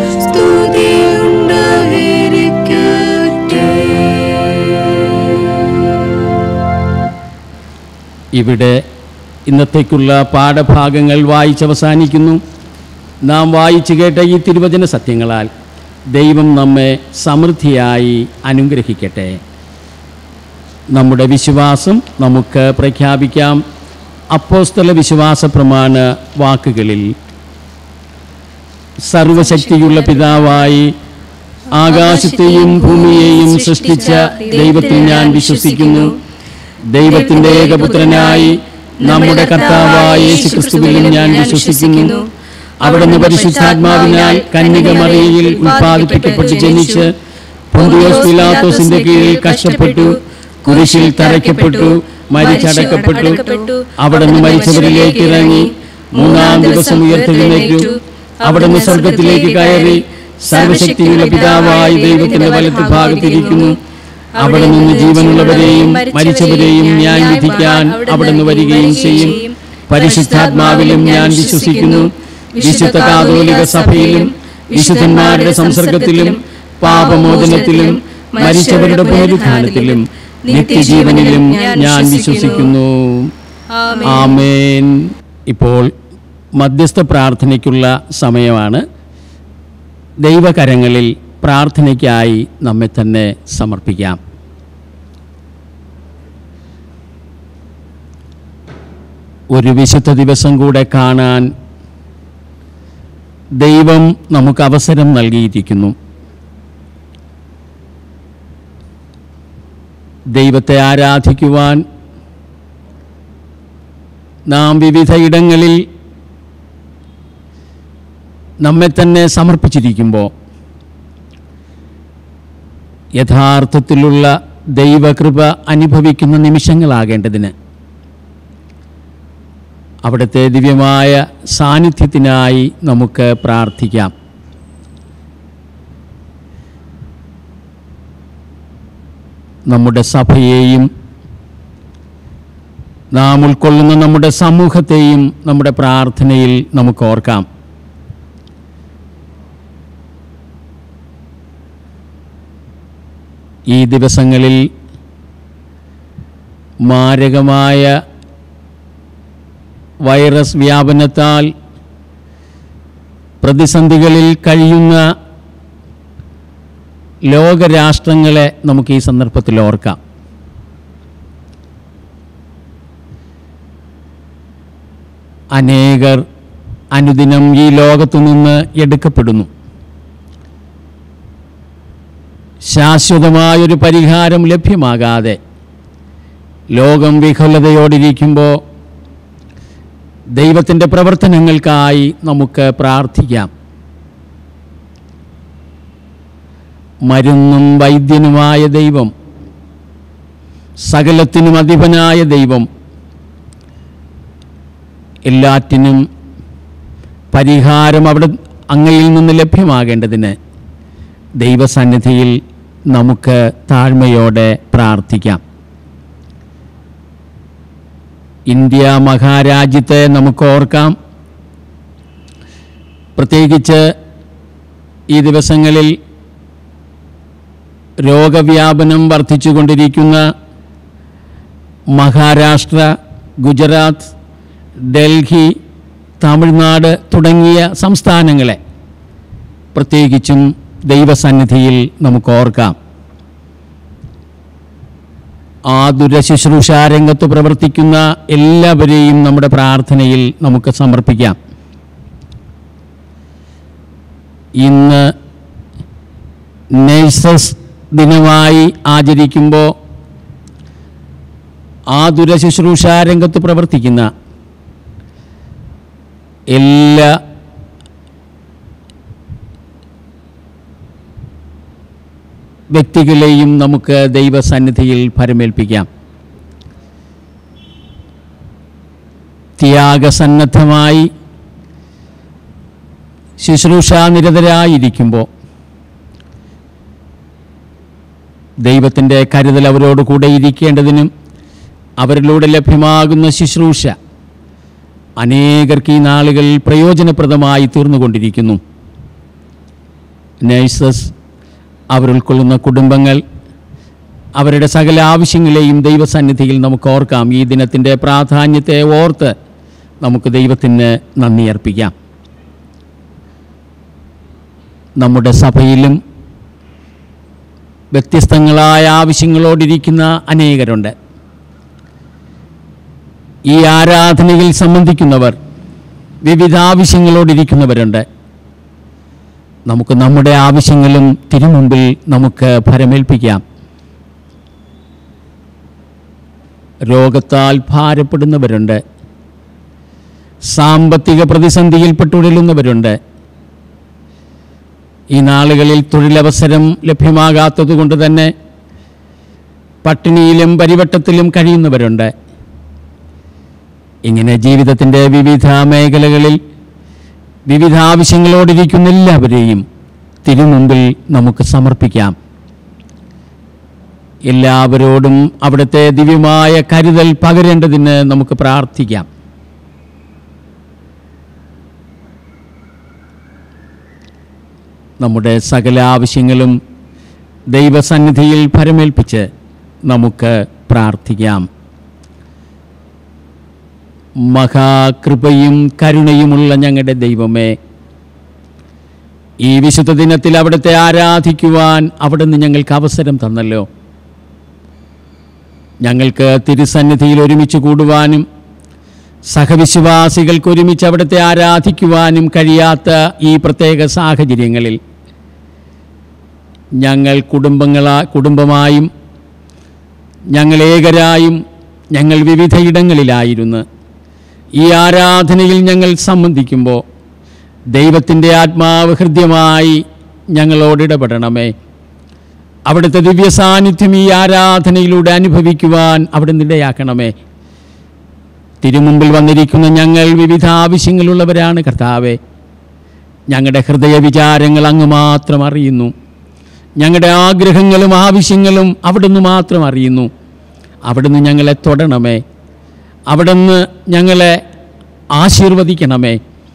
സ്തുതിയുണ്ടായിരിക്കട്ടെ ഇവിടെ ഇന്നത്തേക്കുള്ള പാഠഭാഗങ്ങൾ വായിച്ചവസാനിക്കുന്നു നാം വായിച്ചു കേട്ട ഈ തിരുവചന സത്യങ്ങളാൽ ദൈവം നമ്മെ സമൃദ്ധിയായി അനുഗ്രഹിക്കട്ടെ നമ്മുടെ വിശ്വാസം നമുക്ക് പ്രഖ്യാപിക്കാം അപ്പോസ്തല വിശ്വാസ പ്രമാണ വാക്കുകളിൽ സർവശക്തിയുള്ള പിതാവായി ആകാശത്തെയും ഭൂമിയെയും സൃഷ്ടിച്ച ദൈവത്തിൽ ഞാൻ വിശ്വസിക്കുന്നു ദൈവത്തിന്റെ ഏകപുത്രനായി നമ്മുടെ കർത്താവായ യേശു ക്രിസ്തുവിലും ഞാൻ വിശ്വസിക്കുന്നു അവിടുന്ന് പരിശുദ്ധാത്മാവിനാൽ കന്യക മറിയയിൽ ഉൽപ്പാദിപ്പിക്കപ്പെട്ട് ജനിച്ച് പൊന്തിയോസ് പിലാത്തോസിന്റെ കീഴിൽ കഷ്ടപ്പെട്ടു കുരിശിൽ തറയ്ക്കപ്പെട്ടു മരിച്ചടക്കപ്പെട്ടു അവിടുന്ന് മരിച്ചവരിലേക്ക് ഇറങ്ങി മൂന്നാം ദിവസം ഉയർത്തെഴുന്നേറ്റു അവിടുന്ന് സ്വർഗത്തിലേക്ക് കയറി സർവശക്തിയുള്ള പിതാവായ ദൈവത്തിന്റെ വലത്ത് ഭാഗത്തിരിക്കുന്നു അവിടെ നിന്ന് ജീവനുള്ളവരെയും മരിച്ചവരെയും ഞാൻ വിധിക്കാൻ അവിടെ നിന്ന് വരികയും ചെയ്യും പരിശുദ്ധാത്മാവിലും ഞാൻ വിശ്വസിക്കുന്നു വിശുദ്ധ കാതോലിക സഭയിലും വിശുദ്ധന്മാരുടെ സംസർഗത്തിലും പാപമോചനത്തിലും മരിച്ചവരുടെ പുനരുത്ഥാനത്തിലും നിത്യജീവനിലും ഞാൻ വിശ്വസിക്കുന്നു ആമേൻ ഇപ്പോൾ മധ്യസ്ഥ പ്രാർത്ഥനയ്ക്കുള്ള സമയമാണ് ദൈവകരങ്ങളിൽ പ്രാർത്ഥനയ്ക്കായി നമ്മെ തന്നെ സമർപ്പിക്കാം ഒരു വിശുദ്ധ ദിവസം കൂടെ കാണാൻ ദൈവം നമുക്ക് അവസരം നൽകിയിരിക്കുന്നു ദൈവത്തെ ആരാധിക്കുവാൻ നാം വിവിധ ഇടങ്ങളിൽ നമ്മെ തന്നെ സമർപ്പിച്ചിരിക്കുമ്പോൾ യഥാർത്ഥത്തിലുള്ള ദൈവകൃപ അനുഭവിക്കുന്ന നിമിഷങ്ങളാകേണ്ടതിന് അവിടുത്തെ ദിവ്യമായ സാന്നിധ്യത്തിനായി നമുക്ക് പ്രാർത്ഥിക്കാം നമ്മുടെ സഭയെയും നാം ഉൾക്കൊള്ളുന്ന നമ്മുടെ സമൂഹത്തെയും നമ്മുടെ പ്രാർത്ഥനയിൽ നമുക്ക് ഓർക്കാം ഈ ദിവസങ്ങളിൽ മാരകമായ വൈറസ് വ്യാപനത്താൽ പ്രതിസന്ധികളിൽ കഴിയുന്ന ലോകരാഷ്ട്രങ്ങളെ നമുക്ക് ഈ സന്ദർഭത്തിൽ ഓർക്കാം അനേകർ അനുദിനം ഈ ലോകത്തു നിന്ന് എടുക്കപ്പെടുന്നു ശാശ്വതമായൊരു പരിഹാരം ലഭ്യമാകാതെ ലോകം വിഫലതയോടിരിക്കുമ്പോൾ ദൈവത്തിൻ്റെ പ്രവർത്തനങ്ങൾക്കായി നമുക്ക് പ്രാർത്ഥിക്കാം മരുന്നും വൈദ്യനുമായ ദൈവം സകലത്തിനും അധിപനായ ദൈവം എല്ലാറ്റിനും പരിഹാരം അവിടെ അങ്ങയിൽ നിന്ന് ലഭ്യമാകേണ്ടതിന് ദൈവസന്നിധിയിൽ നമുക്ക് താഴ്മയോടെ പ്രാർത്ഥിക്കാം ഇന്ത്യ മഹാരാജ്യത്തെ നമുക്ക് ഓർക്കാം പ്രത്യേകിച്ച് ഈ ദിവസങ്ങളിൽ രോഗവ്യാപനം വർദ്ധിച്ചുകൊണ്ടിരിക്കുന്ന മഹാരാഷ്ട്ര ഗുജറാത്ത് ഡൽഹി തമിഴ്നാട് തുടങ്ങിയ സംസ്ഥാനങ്ങളെ പ്രത്യേകിച്ചും ദൈവസന്നിധിയിൽ നമുക്ക് ഓർക്കാം ആതുര ശുശ്രൂഷാരംഗത്ത് പ്രവർത്തിക്കുന്ന എല്ലാവരെയും നമ്മുടെ പ്രാർത്ഥനയിൽ നമുക്ക് സമർപ്പിക്കാം ഇന്ന് നേഴ്സസ് ദിനമായി ആചരിക്കുമ്പോൾ ആതുര ശുശ്രൂഷാരംഗത്ത് പ്രവർത്തിക്കുന്ന എല്ലാ വ്യക്തികളെയും നമുക്ക് ദൈവസന്നിധിയിൽ ഭരമേൽപ്പിക്കാം ത്യാഗസന്നദ്ധമായി ശുശ്രൂഷാനിരതരായിരിക്കുമ്പോൾ ദൈവത്തിൻ്റെ കരുതൽ അവരോട് കൂടെ ഇരിക്കേണ്ടതിനും അവരിലൂടെ ലഭ്യമാകുന്ന ശുശ്രൂഷ അനേകർക്ക് ഈ നാളുകളിൽ പ്രയോജനപ്രദമായി തീർന്നുകൊണ്ടിരിക്കുന്നു നേഴ്സസ് അവർ ഉൾക്കൊള്ളുന്ന കുടുംബങ്ങൾ അവരുടെ സകല ആവശ്യങ്ങളെയും ദൈവസന്നിധിയിൽ നമുക്ക് ഓർക്കാം ഈ ദിനത്തിൻ്റെ പ്രാധാന്യത്തെ ഓർത്ത് നമുക്ക് ദൈവത്തിന് നന്ദി അർപ്പിക്കാം നമ്മുടെ സഭയിലും വ്യത്യസ്തങ്ങളായ ആവശ്യങ്ങളോടിരിക്കുന്ന അനേകരുണ്ട് ഈ ആരാധനയിൽ സംബന്ധിക്കുന്നവർ വിവിധ ആവശ്യങ്ങളോടിരിക്കുന്നവരുണ്ട് നമുക്ക് നമ്മുടെ ആവശ്യങ്ങളും തിരുമുമ്പിൽ നമുക്ക് ഭരമേൽപ്പിക്കാം രോഗത്താൽ ഭാരപ്പെടുന്നവരുണ്ട് സാമ്പത്തിക പ്രതിസന്ധിയിൽപ്പെട്ടുഴലുന്നവരുണ്ട് ഈ നാളുകളിൽ തൊഴിലവസരം ലഭ്യമാകാത്തതുകൊണ്ട് തന്നെ പട്ടിണിയിലും പരിവട്ടത്തിലും കഴിയുന്നവരുണ്ട് ഇങ്ങനെ ജീവിതത്തിൻ്റെ വിവിധ മേഖലകളിൽ വിവിധ ആവശ്യങ്ങളോടിരിക്കുന്ന എല്ലാവരെയും തിരുമുമ്പിൽ നമുക്ക് സമർപ്പിക്കാം എല്ലാവരോടും അവിടുത്തെ ദിവ്യമായ കരുതൽ പകരേണ്ടതിന് നമുക്ക് പ്രാർത്ഥിക്കാം നമ്മുടെ സകല ആവശ്യങ്ങളും ദൈവസന്നിധിയിൽ ഫലമേൽപ്പിച്ച് നമുക്ക് പ്രാർത്ഥിക്കാം മഹാകൃപയും കരുണയുമുള്ള ഞങ്ങളുടെ ദൈവമേ ഈ വിശുദ്ധ ദിനത്തിൽ അവിടുത്തെ ആരാധിക്കുവാൻ അവിടുന്ന് ഞങ്ങൾക്ക് അവസരം തന്നല്ലോ ഞങ്ങൾക്ക് തിരുസന്നിധിയിൽ ഒരുമിച്ച് കൂടുവാനും സഹവിശ്വാസികൾക്ക് ഒരുമിച്ച് അവിടുത്തെ ആരാധിക്കുവാനും കഴിയാത്ത ഈ പ്രത്യേക സാഹചര്യങ്ങളിൽ ഞങ്ങൾ കുടുംബങ്ങളാ കുടുംബമായും ഞങ്ങൾ ഏകരായും ഞങ്ങൾ വിവിധ ഇടങ്ങളിലായിരുന്നു ഈ ആരാധനയിൽ ഞങ്ങൾ സംബന്ധിക്കുമ്പോൾ ദൈവത്തിൻ്റെ ആത്മാവ് ഹൃദ്യമായി ഞങ്ങളോട് ഇടപെടണമേ അവിടുത്തെ ദിവ്യ സാന്നിധ്യം ഈ ആരാധനയിലൂടെ അനുഭവിക്കുവാൻ അവിടുന്ന് ഇടയാക്കണമേ തിരുമുമ്പിൽ വന്നിരിക്കുന്ന ഞങ്ങൾ വിവിധ ആവശ്യങ്ങളുള്ളവരാണ് കർത്താവെ ഞങ്ങളുടെ ഹൃദയ വിചാരങ്ങൾ അങ്ങ് മാത്രം അറിയുന്നു ഞങ്ങളുടെ ആഗ്രഹങ്ങളും ആവശ്യങ്ങളും അവിടുന്ന് മാത്രം അറിയുന്നു അവിടുന്ന് ഞങ്ങളെ തൊടണമേ അവിടുന്ന് ഞങ്ങളെ ആശീർവദിക്കണമേ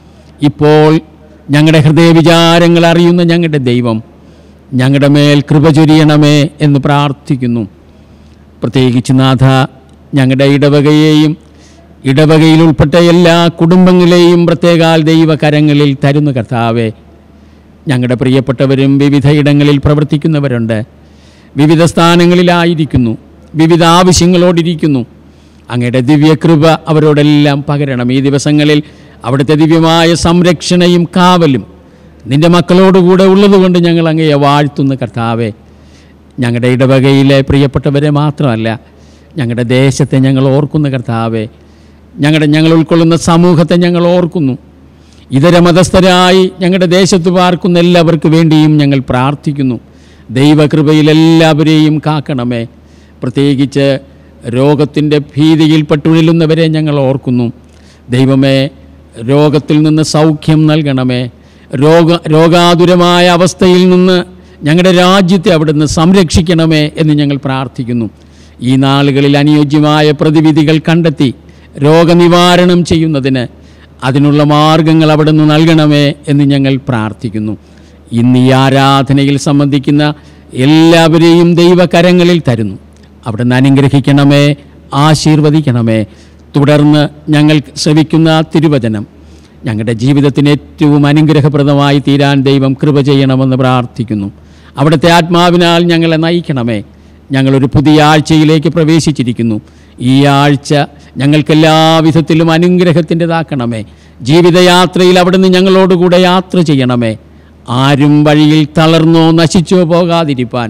ഇപ്പോൾ ഞങ്ങളുടെ ഹൃദയവിചാരങ്ങൾ അറിയുന്ന ഞങ്ങളുടെ ദൈവം ഞങ്ങളുടെ മേൽ കൃപ ചൊരിയണമേ എന്ന് പ്രാർത്ഥിക്കുന്നു പ്രത്യേകിച്ച് നാഥ ഞങ്ങളുടെ ഇടവകയെയും ഇടവകയിൽ ഉൾപ്പെട്ട എല്ലാ കുടുംബങ്ങളെയും പ്രത്യേകാൽ ദൈവകരങ്ങളിൽ തരുന്ന കർത്താവേ ഞങ്ങളുടെ പ്രിയപ്പെട്ടവരും വിവിധ ഇടങ്ങളിൽ പ്രവർത്തിക്കുന്നവരുണ്ട് വിവിധ സ്ഥാനങ്ങളിലായിരിക്കുന്നു വിവിധ ആവശ്യങ്ങളോടിരിക്കുന്നു അങ്ങയുടെ ദിവ്യകൃപ അവരോടെല്ലാം പകരണം ഈ ദിവസങ്ങളിൽ അവിടുത്തെ ദിവ്യമായ സംരക്ഷണയും കാവലും നിൻ്റെ മക്കളോടുകൂടെ ഉള്ളതുകൊണ്ട് ഞങ്ങൾ അങ്ങയെ വാഴ്ത്തുന്ന കർത്താവേ ഞങ്ങളുടെ ഇടവകയിലെ പ്രിയപ്പെട്ടവരെ മാത്രമല്ല ഞങ്ങളുടെ ദേശത്തെ ഞങ്ങൾ ഓർക്കുന്ന കർത്താവേ ഞങ്ങളുടെ ഞങ്ങൾ ഉൾക്കൊള്ളുന്ന സമൂഹത്തെ ഞങ്ങൾ ഓർക്കുന്നു ഇതര മതസ്ഥരായി ഞങ്ങളുടെ ദേശത്ത് പാർക്കുന്ന എല്ലാവർക്ക് വേണ്ടിയും ഞങ്ങൾ പ്രാർത്ഥിക്കുന്നു ദൈവകൃപയിൽ എല്ലാവരെയും കാക്കണമേ പ്രത്യേകിച്ച് രോഗത്തിൻ്റെ ഭീതിയിൽപ്പെട്ടുഴലുന്നവരെ ഞങ്ങൾ ഓർക്കുന്നു ദൈവമേ രോഗത്തിൽ നിന്ന് സൗഖ്യം നൽകണമേ രോഗ രോഗാതുരമായ അവസ്ഥയിൽ നിന്ന് ഞങ്ങളുടെ രാജ്യത്തെ അവിടുന്ന് സംരക്ഷിക്കണമേ എന്ന് ഞങ്ങൾ പ്രാർത്ഥിക്കുന്നു ഈ നാളുകളിൽ അനുയോജ്യമായ പ്രതിവിധികൾ കണ്ടെത്തി രോഗനിവാരണം ചെയ്യുന്നതിന് അതിനുള്ള മാർഗങ്ങൾ അവിടുന്ന് നൽകണമേ എന്ന് ഞങ്ങൾ പ്രാർത്ഥിക്കുന്നു ഇന്ന് ഈ ആരാധനയിൽ സംബന്ധിക്കുന്ന എല്ലാവരെയും ദൈവകരങ്ങളിൽ തരുന്നു അവിടുന്ന് അനുഗ്രഹിക്കണമേ ആശീർവദിക്കണമേ തുടർന്ന് ഞങ്ങൾ ശ്രവിക്കുന്ന തിരുവചനം ഞങ്ങളുടെ ജീവിതത്തിന് ഏറ്റവും അനുഗ്രഹപ്രദമായി തീരാൻ ദൈവം കൃപ ചെയ്യണമെന്ന് പ്രാർത്ഥിക്കുന്നു അവിടുത്തെ ആത്മാവിനാൽ ഞങ്ങളെ നയിക്കണമേ ഞങ്ങളൊരു പുതിയ ആഴ്ചയിലേക്ക് പ്രവേശിച്ചിരിക്കുന്നു ഈ ആഴ്ച ഞങ്ങൾക്കെല്ലാ വിധത്തിലും അനുഗ്രഹത്തിൻ്റെതാക്കണമേ ജീവിതയാത്രയിൽ അവിടുന്ന് ഞങ്ങളോടുകൂടെ യാത്ര ചെയ്യണമേ ആരും വഴിയിൽ തളർന്നോ നശിച്ചോ പോകാതിരിപ്പാൻ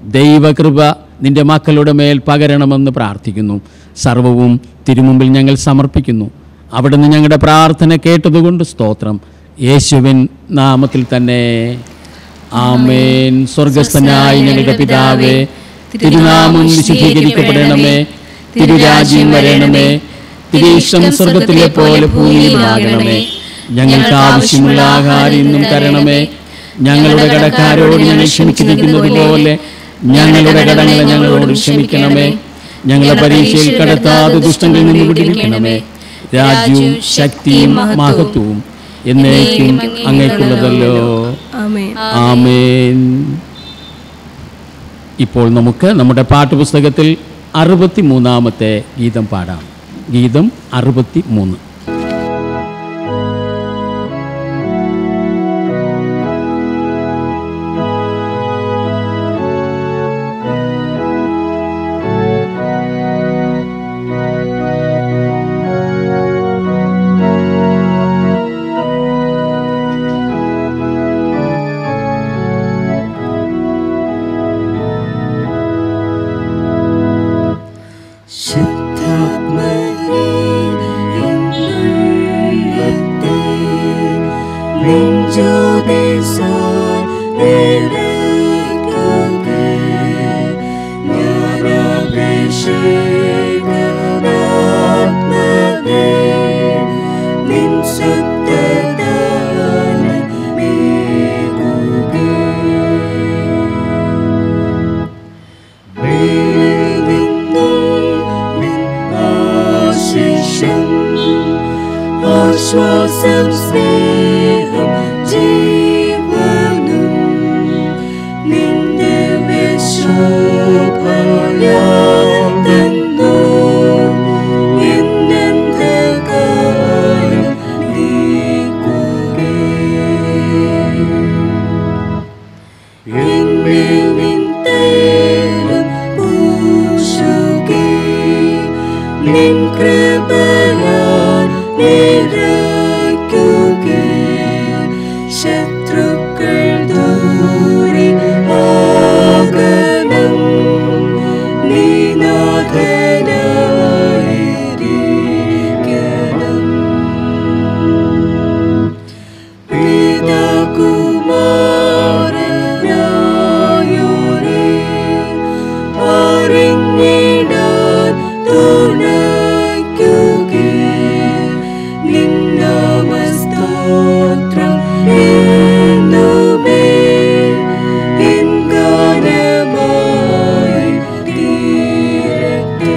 ദൈവകൃപ നിന്റെ മക്കളുടെ മേൽ പകരണമെന്ന് പ്രാർത്ഥിക്കുന്നു സർവവും തിരുമുമ്പിൽ ഞങ്ങൾ സമർപ്പിക്കുന്നു അവിടുന്ന് ഞങ്ങളുടെ പ്രാർത്ഥന കേട്ടതുകൊണ്ട് സ്തോത്രം യേശുവിൻ നാമത്തിൽ തന്നെ ആമേൻ സ്വർഗസ്ഥനായ ഞങ്ങളുടെ പിതാവേ തിരുനാമം വിശുദ്ധീകരിക്കപ്പെടണമേ തിരുരാജ്യം വരണമേ തിരീഷ്ടം സ്വർഗത്തിലെ പോലെ ഭൂമിയിലാകണമേ ഞങ്ങൾക്ക് ആവശ്യമുള്ള ആഹാരം ഇന്നും തരണമേ ഞങ്ങളുടെ കടക്കാരോട് ഞങ്ങൾ ക്ഷമിച്ചിരിക്കുന്നത് പോലെ ഞങ്ങളുടെ കടങ്ങളെ ഞങ്ങളോട് ക്ഷമിക്കണമേ ഞങ്ങളെ പരീക്ഷയിൽ കടത്താതെ ദുഷ്ടങ്ങളിൽ നിന്ന് വിടിവിക്കണമേ രാജ്യവും ശക്തിയും മഹത്വവും എന്നേക്കും അങ്ങേക്കുള്ളതല്ലോ ആമേൻ ആമേൻ ഇപ്പോൾ നമുക്ക് നമ്മുടെ പാഠപുസ്തകത്തിൽ അറുപത്തി മൂന്നാമത്തെ ഗീതം പാടാം ഗീതം അറുപത്തി മൂന്ന് ശുദ്ധാത്മനേ എന്നുള്ളത്തെ നെഞ്ചോദേശാൽ നിറയ്ക്കട്ടെ. ജ്ഞാനാഭിഷേകനാത്മനേ നിൻ ശബ്ദദാനം മേകുകേ. വിശ്വാസം സ്നേഹം ജീവനും നിന്റെ വിശോഭയാൽ തന്നു എന്നന്തകാലം നീക്കുകേ എന്നിൽ നിൻ തേരും പൂശുകേ നിൻ കൃപയാൽ നിറയ്ക്കുകേ ശത്രുക്കൾ ദൂരെ ആകണം നീ നാഥനായിരിക്കണം പിതാകുമാരനായോരേ അറിഞ്ഞിടാൻ തുണയ്ക്കുകേ നിന്നാമസ്തോത്രം എന്നുമേ എൻ ഗാനമായി തീരട്ടെ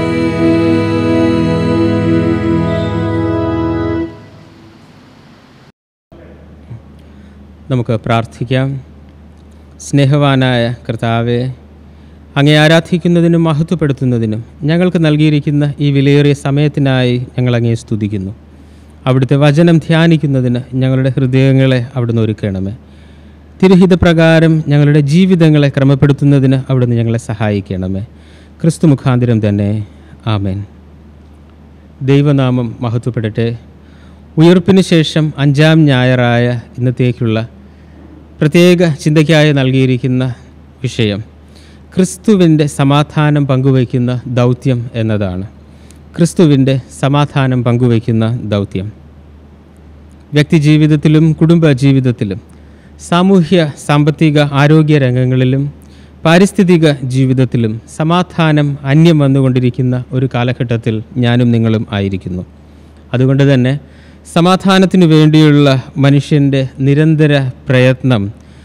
നമുക്ക് പ്രാർത്ഥിക്കാം സ്നേഹവാനായ കർത്താവെ അങ്ങേ ആരാധിക്കുന്നതിനും മഹത്വപ്പെടുത്തുന്നതിനും ഞങ്ങൾക്ക് നൽകിയിരിക്കുന്ന ഈ വിലയേറിയ സമയത്തിനായി ഞങ്ങൾ അങ്ങേ സ്തുതിക്കുന്നു അവിടുത്തെ വചനം ധ്യാനിക്കുന്നതിന് ഞങ്ങളുടെ ഹൃദയങ്ങളെ അവിടുന്ന് ഒരുക്കണമേ തിരുഹിത പ്രകാരം ഞങ്ങളുടെ ജീവിതങ്ങളെ ക്രമപ്പെടുത്തുന്നതിന് അവിടുന്ന് ഞങ്ങളെ സഹായിക്കണമേ ക്രിസ്തു മുഖാന്തിരം തന്നെ ആമേൻ ദൈവനാമം മഹത്വപ്പെടട്ടെ ഉയർപ്പിന് ശേഷം അഞ്ചാം ഞായറായ ഇന്നത്തേക്കുള്ള പ്രത്യേക ചിന്തയ്ക്കായി നൽകിയിരിക്കുന്ന വിഷയം ക്രിസ്തുവിൻ്റെ സമാധാനം പങ്കുവയ്ക്കുന്ന ദൗത്യം എന്നതാണ് ക്രിസ്തുവിൻ്റെ സമാധാനം പങ്കുവയ്ക്കുന്ന ദൗത്യം വ്യക്തിജീവിതത്തിലും കുടുംബ ജീവിതത്തിലും സാമൂഹ്യ സാമ്പത്തിക ആരോഗ്യ രംഗങ്ങളിലും പാരിസ്ഥിതിക ജീവിതത്തിലും സമാധാനം അന്യം വന്നുകൊണ്ടിരിക്കുന്ന ഒരു കാലഘട്ടത്തിൽ ഞാനും നിങ്ങളും ആയിരിക്കുന്നു അതുകൊണ്ട് തന്നെ സമാധാനത്തിനു വേണ്ടിയുള്ള മനുഷ്യൻ്റെ നിരന്തര പ്രയത്നം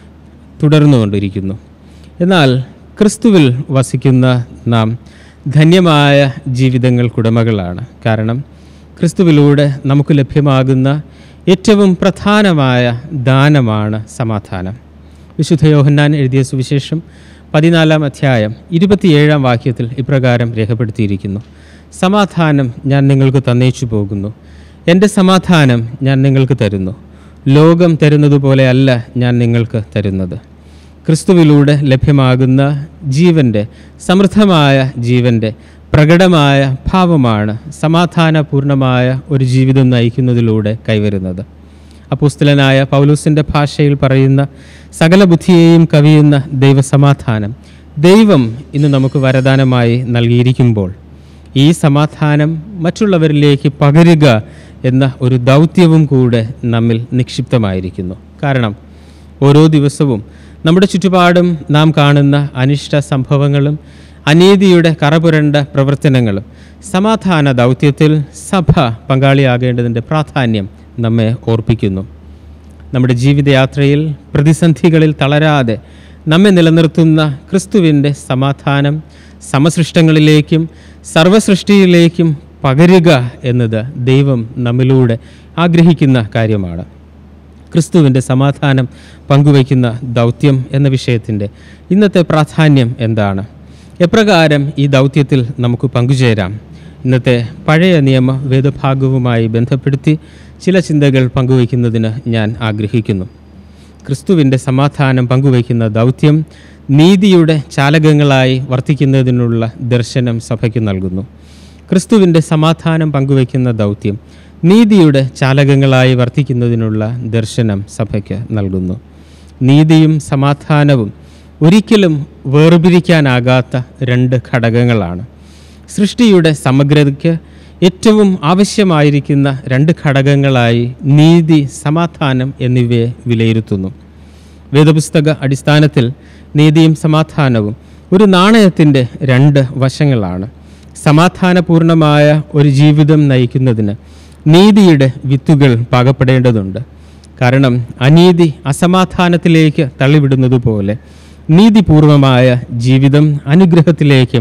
തുടർന്നുകൊണ്ടിരിക്കുന്നു എന്നാൽ ക്രിസ്തുവിൽ വസിക്കുന്ന നാം ധന്യമായ ജീവിതങ്ങൾക്കുടമകളാണ് കാരണം ക്രിസ്തുവിലൂടെ നമുക്ക് ലഭ്യമാകുന്ന ഏറ്റവും പ്രധാനമായ ദാനമാണ് സമാധാനം വിശുദ്ധ യോഹന്നാൻ എഴുതിയ സുവിശേഷം പതിനാലാം അധ്യായം ഇരുപത്തിയേഴാം വാക്യത്തിൽ ഇപ്രകാരം രേഖപ്പെടുത്തിയിരിക്കുന്നു സമാധാനം ഞാൻ നിങ്ങൾക്ക് തന്നേച്ചു പോകുന്നു എൻ്റെ സമാധാനം ഞാൻ നിങ്ങൾക്ക് തരുന്നു ലോകം തരുന്നതുപോലെ അല്ല ഞാൻ നിങ്ങൾക്ക് തരുന്നത് ക്രിസ്തുവിലൂടെ ലഭ്യമാകുന്ന ജീവൻ്റെ സമൃദ്ധമായ ജീവൻ്റെ പ്രകടമായ ഭാവമാണ് സമാധാനപൂർണമായ ഒരു ജീവിതം നയിക്കുന്നതിലൂടെ കൈവരുന്നത് അപ്പുസ്തലനായ പൗലൂസിൻ്റെ ഭാഷയിൽ പറയുന്ന സകല ബുദ്ധിയെയും കവിയുന്ന ദൈവസമാധാനം ദൈവം ഇന്ന് നമുക്ക് വരദാനമായി നൽകിയിരിക്കുമ്പോൾ ഈ സമാധാനം മറ്റുള്ളവരിലേക്ക് പകരുക എന്ന ഒരു ദൗത്യവും കൂടെ നമ്മിൽ നിക്ഷിപ്തമായിരിക്കുന്നു കാരണം ഓരോ ദിവസവും നമ്മുടെ ചുറ്റുപാടും നാം കാണുന്ന അനിഷ്ട സംഭവങ്ങളും അനീതിയുടെ കറപുരണ്ട പ്രവർത്തനങ്ങളും സമാധാന ദൗത്യത്തിൽ സഭ പങ്കാളിയാകേണ്ടതിൻ്റെ പ്രാധാന്യം നമ്മെ ഓർപ്പിക്കുന്നു നമ്മുടെ ജീവിതയാത്രയിൽ പ്രതിസന്ധികളിൽ തളരാതെ നമ്മെ നിലനിർത്തുന്ന ക്രിസ്തുവിൻ്റെ സമാധാനം സമസൃഷ്ടങ്ങളിലേക്കും സർവസൃഷ്ടിയിലേക്കും പകരുക എന്നത് ദൈവം നമ്മിലൂടെ ആഗ്രഹിക്കുന്ന കാര്യമാണ് ക്രിസ്തുവിൻ്റെ സമാധാനം പങ്കുവയ്ക്കുന്ന ദൗത്യം എന്ന വിഷയത്തിൻ്റെ ഇന്നത്തെ പ്രാധാന്യം എന്താണ് എപ്രകാരം ഈ ദൗത്യത്തിൽ നമുക്ക് പങ്കുചേരാം ഇന്നത്തെ പഴയ നിയമ വേദഭാഗവുമായി ബന്ധപ്പെടുത്തി ചില ചിന്തകൾ പങ്കുവയ്ക്കുന്നതിന് ഞാൻ ആഗ്രഹിക്കുന്നു ക്രിസ്തുവിൻ്റെ സമാധാനം പങ്കുവയ്ക്കുന്ന ദൗത്യം നീതിയുടെ ചാലകങ്ങളായി വർത്തിക്കുന്നതിനുള്ള ദർശനം സഭയ്ക്ക് നൽകുന്നു ക്രിസ്തുവിൻ്റെ സമാധാനം പങ്കുവയ്ക്കുന്ന ദൗത്യം നീതിയുടെ ചാലകങ്ങളായി വർത്തിക്കുന്നതിനുള്ള ദർശനം സഭയ്ക്ക് നൽകുന്നു നീതിയും സമാധാനവും ഒരിക്കലും വേർപിരിക്കാനാകാത്ത രണ്ട് ഘടകങ്ങളാണ് സൃഷ്ടിയുടെ സമഗ്രതയ്ക്ക് ഏറ്റവും ആവശ്യമായിരിക്കുന്ന രണ്ട് ഘടകങ്ങളായി നീതി സമാധാനം എന്നിവയെ വിലയിരുത്തുന്നു വേദപുസ്തക അടിസ്ഥാനത്തിൽ നീതിയും സമാധാനവും ഒരു നാണയത്തിൻ്റെ രണ്ട് വശങ്ങളാണ് സമാധാനപൂർണമായ ഒരു ജീവിതം നയിക്കുന്നതിന് നീതിയുടെ വിത്തുകൾ പാകപ്പെടേണ്ടതുണ്ട് കാരണം അനീതി അസമാധാനത്തിലേക്ക് തള്ളിവിടുന്നതുപോലെ നീതിപൂർവമായ ജീവിതം അനുഗ്രഹത്തിലേക്കും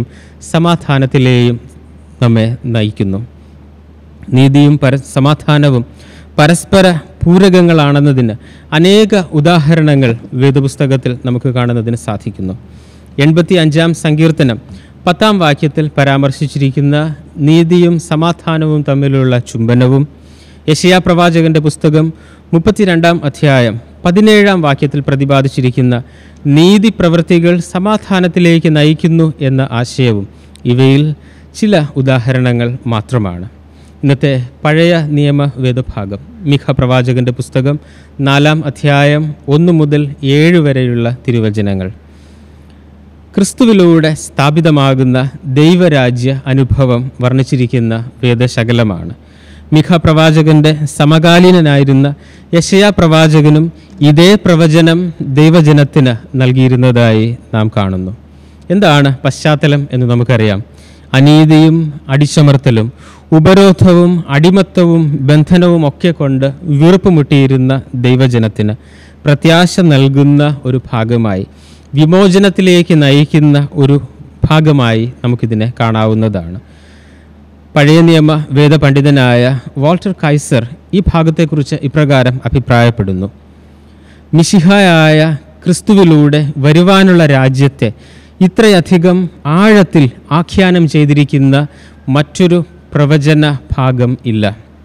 സമാധാനത്തിലേയും നമ്മെ നയിക്കുന്നു നീതിയും പര സമാധാനവും പരസ്പര പൂരകങ്ങളാണെന്നതിന് അനേക ഉദാഹരണങ്ങൾ വേദപുസ്തകത്തിൽ നമുക്ക് കാണുന്നതിന് സാധിക്കുന്നു എൺപത്തി അഞ്ചാം സങ്കീർത്തനം പത്താം വാക്യത്തിൽ പരാമർശിച്ചിരിക്കുന്ന നീതിയും സമാധാനവും തമ്മിലുള്ള ചുംബനവും യശയാ പ്രവാചകന്റെ പുസ്തകം മുപ്പത്തിരണ്ടാം അധ്യായം പതിനേഴാം വാക്യത്തിൽ പ്രതിപാദിച്ചിരിക്കുന്ന നീതി പ്രവൃത്തികൾ സമാധാനത്തിലേക്ക് നയിക്കുന്നു എന്ന ആശയവും ഇവയിൽ ചില ഉദാഹരണങ്ങൾ മാത്രമാണ് ഇന്നത്തെ പഴയ നിയമ വേദഭാഗം മിഖ പ്രവാചകന്റെ പുസ്തകം നാലാം അധ്യായം ഒന്ന് മുതൽ ഏഴ് വരെയുള്ള തിരുവചനങ്ങൾ ക്രിസ്തുവിലൂടെ സ്ഥാപിതമാകുന്ന ദൈവരാജ്യ അനുഭവം വർണ്ണിച്ചിരിക്കുന്ന വേദശകലമാണ് മിഖ പ്രവാചകന്റെ സമകാലീനനായിരുന്ന യശയാ പ്രവാചകനും ഇതേ പ്രവചനം ദൈവജനത്തിന് നൽകിയിരുന്നതായി നാം കാണുന്നു എന്താണ് പശ്ചാത്തലം എന്ന് നമുക്കറിയാം അനീതിയും അടിച്ചമർത്തലും ഉപരോധവും അടിമത്തവും ബന്ധനവും ഒക്കെ കൊണ്ട് വീർപ്പുമുട്ടിയിരുന്ന ദൈവജനത്തിന് പ്രത്യാശ നൽകുന്ന ഒരു ഭാഗമായി വിമോചനത്തിലേക്ക് നയിക്കുന്ന ഒരു ഭാഗമായി നമുക്കിതിനെ കാണാവുന്നതാണ് പഴയ നിയമ വേദപണ്ഡിതനായ വാൾട്ടർ കൈസർ ഈ ഭാഗത്തെക്കുറിച്ച് ഇപ്രകാരം അഭിപ്രായപ്പെടുന്നു മിശിഹായായ ക്രിസ്തുവിലൂടെ വരുവാനുള്ള രാജ്യത്തെ ഇത്രയധികം ആഴത്തിൽ ആഖ്യാനം ചെയ്തിരിക്കുന്ന മറ്റൊരു പ്രവചന ഭാഗം ഇല്ല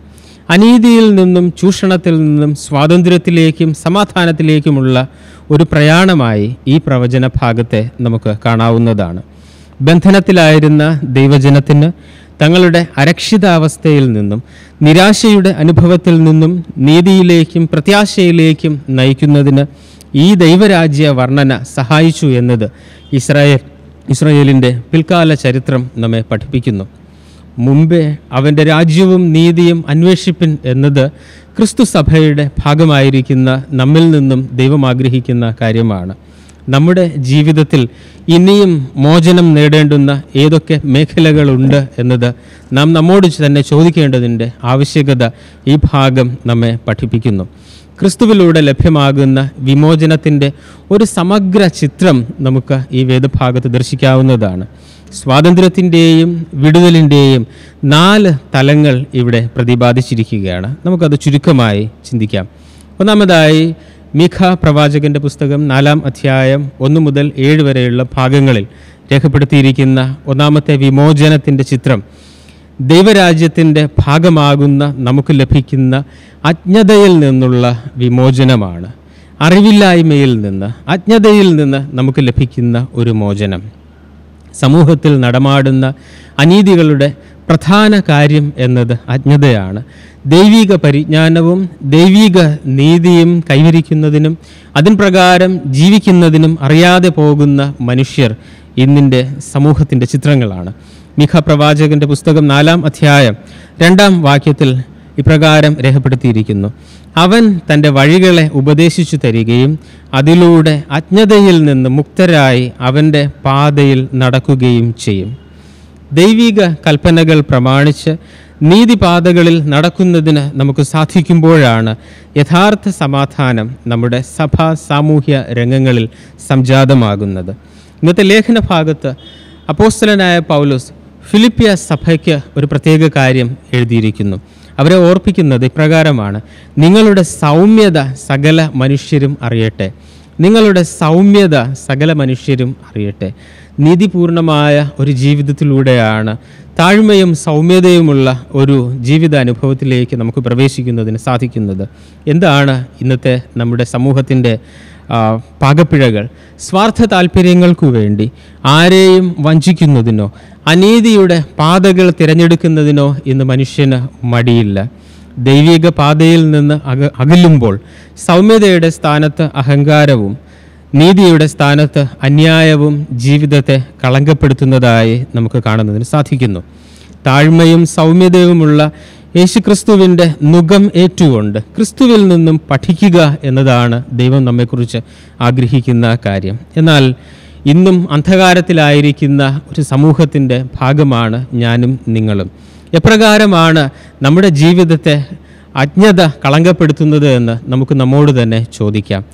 അനീതിയിൽ നിന്നും ചൂഷണത്തിൽ നിന്നും സ്വാതന്ത്ര്യത്തിലേക്കും സമാധാനത്തിലേക്കുമുള്ള ഒരു പ്രയാണമായി ഈ പ്രവചന ഭാഗത്തെ നമുക്ക് കാണാവുന്നതാണ് ബന്ധനത്തിലായിരുന്ന ദൈവജനത്തിന് തങ്ങളുടെ അരക്ഷിതാവസ്ഥയിൽ നിന്നും നിരാശയുടെ അനുഭവത്തിൽ നിന്നും നീതിയിലേക്കും പ്രത്യാശയിലേക്കും നയിക്കുന്നതിന് ഈ ദൈവരാജ്യ വർണ്ണന സഹായിച്ചു എന്നത് ഇസ്രായേൽ ഇസ്രായേലിൻ്റെ പിൽക്കാല ചരിത്രം നമ്മെ പഠിപ്പിക്കുന്നു മുമ്പേ അവൻ്റെ രാജ്യവും നീതിയും അന്വേഷിപ്പിൻ എന്നത് ക്രിസ്തു സഭയുടെ ഭാഗമായിരിക്കുന്ന നമ്മിൽ നിന്നും ദൈവം ആഗ്രഹിക്കുന്ന കാര്യമാണ് നമ്മുടെ ജീവിതത്തിൽ ഇനിയും മോചനം നേടേണ്ടുന്ന ഏതൊക്കെ മേഖലകളുണ്ട് എന്നത് നാം നമ്മോട് തന്നെ ചോദിക്കേണ്ടതിൻ്റെ ആവശ്യകത ഈ ഭാഗം നമ്മെ പഠിപ്പിക്കുന്നു ക്രിസ്തുവിലൂടെ ലഭ്യമാകുന്ന വിമോചനത്തിൻ്റെ ഒരു സമഗ്ര ചിത്രം നമുക്ക് ഈ വേദഭാഗത്ത് ദർശിക്കാവുന്നതാണ് സ്വാതന്ത്ര്യത്തിൻ്റെയും വിടുതലിൻ്റെയും നാല് തലങ്ങൾ ഇവിടെ പ്രതിപാദിച്ചിരിക്കുകയാണ് നമുക്കത് ചുരുക്കമായി ചിന്തിക്കാം ഒന്നാമതായി മിഖ പ്രവാചകന്റെ പുസ്തകം നാലാം അധ്യായം ഒന്ന് മുതൽ ഏഴ് വരെയുള്ള ഭാഗങ്ങളിൽ രേഖപ്പെടുത്തിയിരിക്കുന്ന ഒന്നാമത്തെ വിമോചനത്തിൻ്റെ ചിത്രം ദൈവരാജ്യത്തിൻ്റെ ഭാഗമാകുന്ന നമുക്ക് ലഭിക്കുന്ന അജ്ഞതയിൽ നിന്നുള്ള വിമോചനമാണ് അറിവില്ലായ്മയിൽ നിന്ന് അജ്ഞതയിൽ നിന്ന് നമുക്ക് ലഭിക്കുന്ന ഒരു മോചനം സമൂഹത്തിൽ നടമാടുന്ന അനീതികളുടെ പ്രധാന കാര്യം എന്നത് അജ്ഞതയാണ് ദൈവിക പരിജ്ഞാനവും ദൈവിക നീതിയും കൈവരിക്കുന്നതിനും അതിൻ പ്രകാരം ജീവിക്കുന്നതിനും അറിയാതെ പോകുന്ന മനുഷ്യർ ഇന്നിൻ്റെ സമൂഹത്തിൻ്റെ ചിത്രങ്ങളാണ് മിഖ പ്രവാചകന്റെ പുസ്തകം നാലാം അധ്യായം രണ്ടാം വാക്യത്തിൽ ഇപ്രകാരം രേഖപ്പെടുത്തിയിരിക്കുന്നു അവൻ തൻ്റെ വഴികളെ ഉപദേശിച്ചു തരികയും അതിലൂടെ അജ്ഞതയിൽ നിന്ന് മുക്തരായി അവൻ്റെ പാതയിൽ നടക്കുകയും ചെയ്യും ദൈവിക കൽപ്പനകൾ പ്രമാണിച്ച് നീതിപാതകളിൽ നടക്കുന്നതിന് നമുക്ക് സാധിക്കുമ്പോഴാണ് യഥാർത്ഥ സമാധാനം നമ്മുടെ സഭാ സാമൂഹ്യ രംഗങ്ങളിൽ സംജാതമാകുന്നത് ഇന്നത്തെ ലേഖന ഭാഗത്ത് അപ്പോസ്തലനായ പൗലോസ് ഫിലിപ്പിയ സഭയ്ക്ക് ഒരു പ്രത്യേക കാര്യം എഴുതിയിരിക്കുന്നു അവരെ ഓർപ്പിക്കുന്നത് ഇപ്രകാരമാണ് നിങ്ങളുടെ സൗമ്യത സകല മനുഷ്യരും അറിയട്ടെ നിങ്ങളുടെ സൗമ്യത സകല മനുഷ്യരും അറിയട്ടെ നീതിപൂർണമായ ഒരു ജീവിതത്തിലൂടെയാണ് താഴ്മയും സൗമ്യതയുമുള്ള ഒരു ജീവിത അനുഭവത്തിലേക്ക് നമുക്ക് പ്രവേശിക്കുന്നതിന് സാധിക്കുന്നത് എന്താണ് ഇന്നത്തെ നമ്മുടെ സമൂഹത്തിൻ്റെ ആ, പാകപ്പിഴകൾ സ്വാർത്ഥ താല്പര്യങ്ങൾക്കു വേണ്ടി ആരെയും വഞ്ചിക്കുന്നതിനോ അനീതിയുടെ പാതകൾ തിരഞ്ഞെടുക്കുന്നതിനോ ഇന്ന് മനുഷ്യന് മടിയില്ല ദൈവിക പാതയിൽ നിന്ന് അക അകലുമ്പോൾ സൗമ്യതയുടെ സ്ഥാനത്ത് അഹങ്കാരവും നീതിയുടെ സ്ഥാനത്ത് അന്യായവും ജീവിതത്തെ കളങ്കപ്പെടുത്തുന്നതായി നമുക്ക് കാണുന്നതിന് സാധിക്കുന്നു താഴ്മയും സൗമ്യതയുമുള്ള യേശുക്രിസ്തുവിൻ്റെ മുഖം ഏറ്റുകൊണ്ട് ക്രിസ്തുവിൽ നിന്നും പഠിക്കുക എന്നതാണ് ദൈവം നമ്മെക്കുറിച്ച് ആഗ്രഹിക്കുന്ന കാര്യം എന്നാൽ ഇന്നും അന്ധകാരത്തിലായിരിക്കുന്ന ഒരു സമൂഹത്തിൻ്റെ ഭാഗമാണ് ഞാനും നിങ്ങളും എപ്രകാരമാണ് നമ്മുടെ ജീവിതത്തെ അജ്ഞത കളങ്കപ്പെടുത്തുന്നത് എന്ന് നമുക്ക് നമ്മോട് തന്നെ ചോദിക്കാം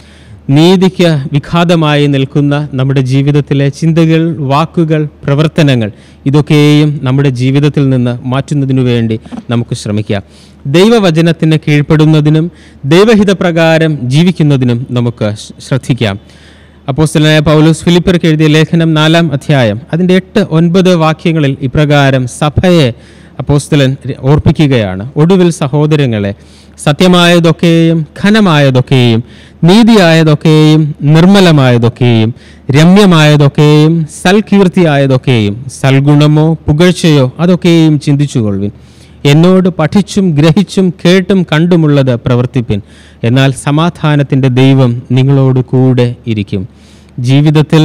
നീതിക്ക് വിഘാതമായി നിൽക്കുന്ന നമ്മുടെ ജീവിതത്തിലെ ചിന്തകൾ വാക്കുകൾ പ്രവർത്തനങ്ങൾ ഇതൊക്കെയും നമ്മുടെ ജീവിതത്തിൽ നിന്ന് മാറ്റുന്നതിനു വേണ്ടി നമുക്ക് ശ്രമിക്കാം ദൈവവചനത്തിന് കീഴ്പ്പെടുന്നതിനും ദൈവഹിതപ്രകാരം ജീവിക്കുന്നതിനും നമുക്ക് ശ്- ശ്രദ്ധിക്കാം അപ്പോസ്തലനായ പൗലോസ് ഫിലിപ്പർക്ക് എഴുതിയ ലേഖനം നാലാം അധ്യായം അതിൻ്റെ എട്ട് ഒൻപത് വാക്യങ്ങളിൽ ഇപ്രകാരം സഭയെ അപ്പോസ്തലൻ ര- ഓർപ്പിക്കുകയാണ് ഒടുവിൽ സഹോദരങ്ങളെ സത്യമായതൊക്കെയും ഘനമായതൊക്കെയും നീതിയായതൊക്കെയും നിർമ്മലമായതൊക്കെയും രമ്യമായതൊക്കെയും സൽകീർത്തിയായതൊക്കെയും സൽഗുണമോ പുകഴ്ചയോ അതൊക്കെയും ചിന്തിച്ചുകൊള്ളുവിൻ എന്നോട് പഠിച്ചും ഗ്രഹിച്ചും കേട്ടും കണ്ടുമുള്ളത് പ്രവർത്തിപ്പിൻ എന്നാൽ സമാധാനത്തിൻ്റെ ദൈവം നിങ്ങളോട് കൂടെ ഇരിക്കും ജീവിതത്തിൽ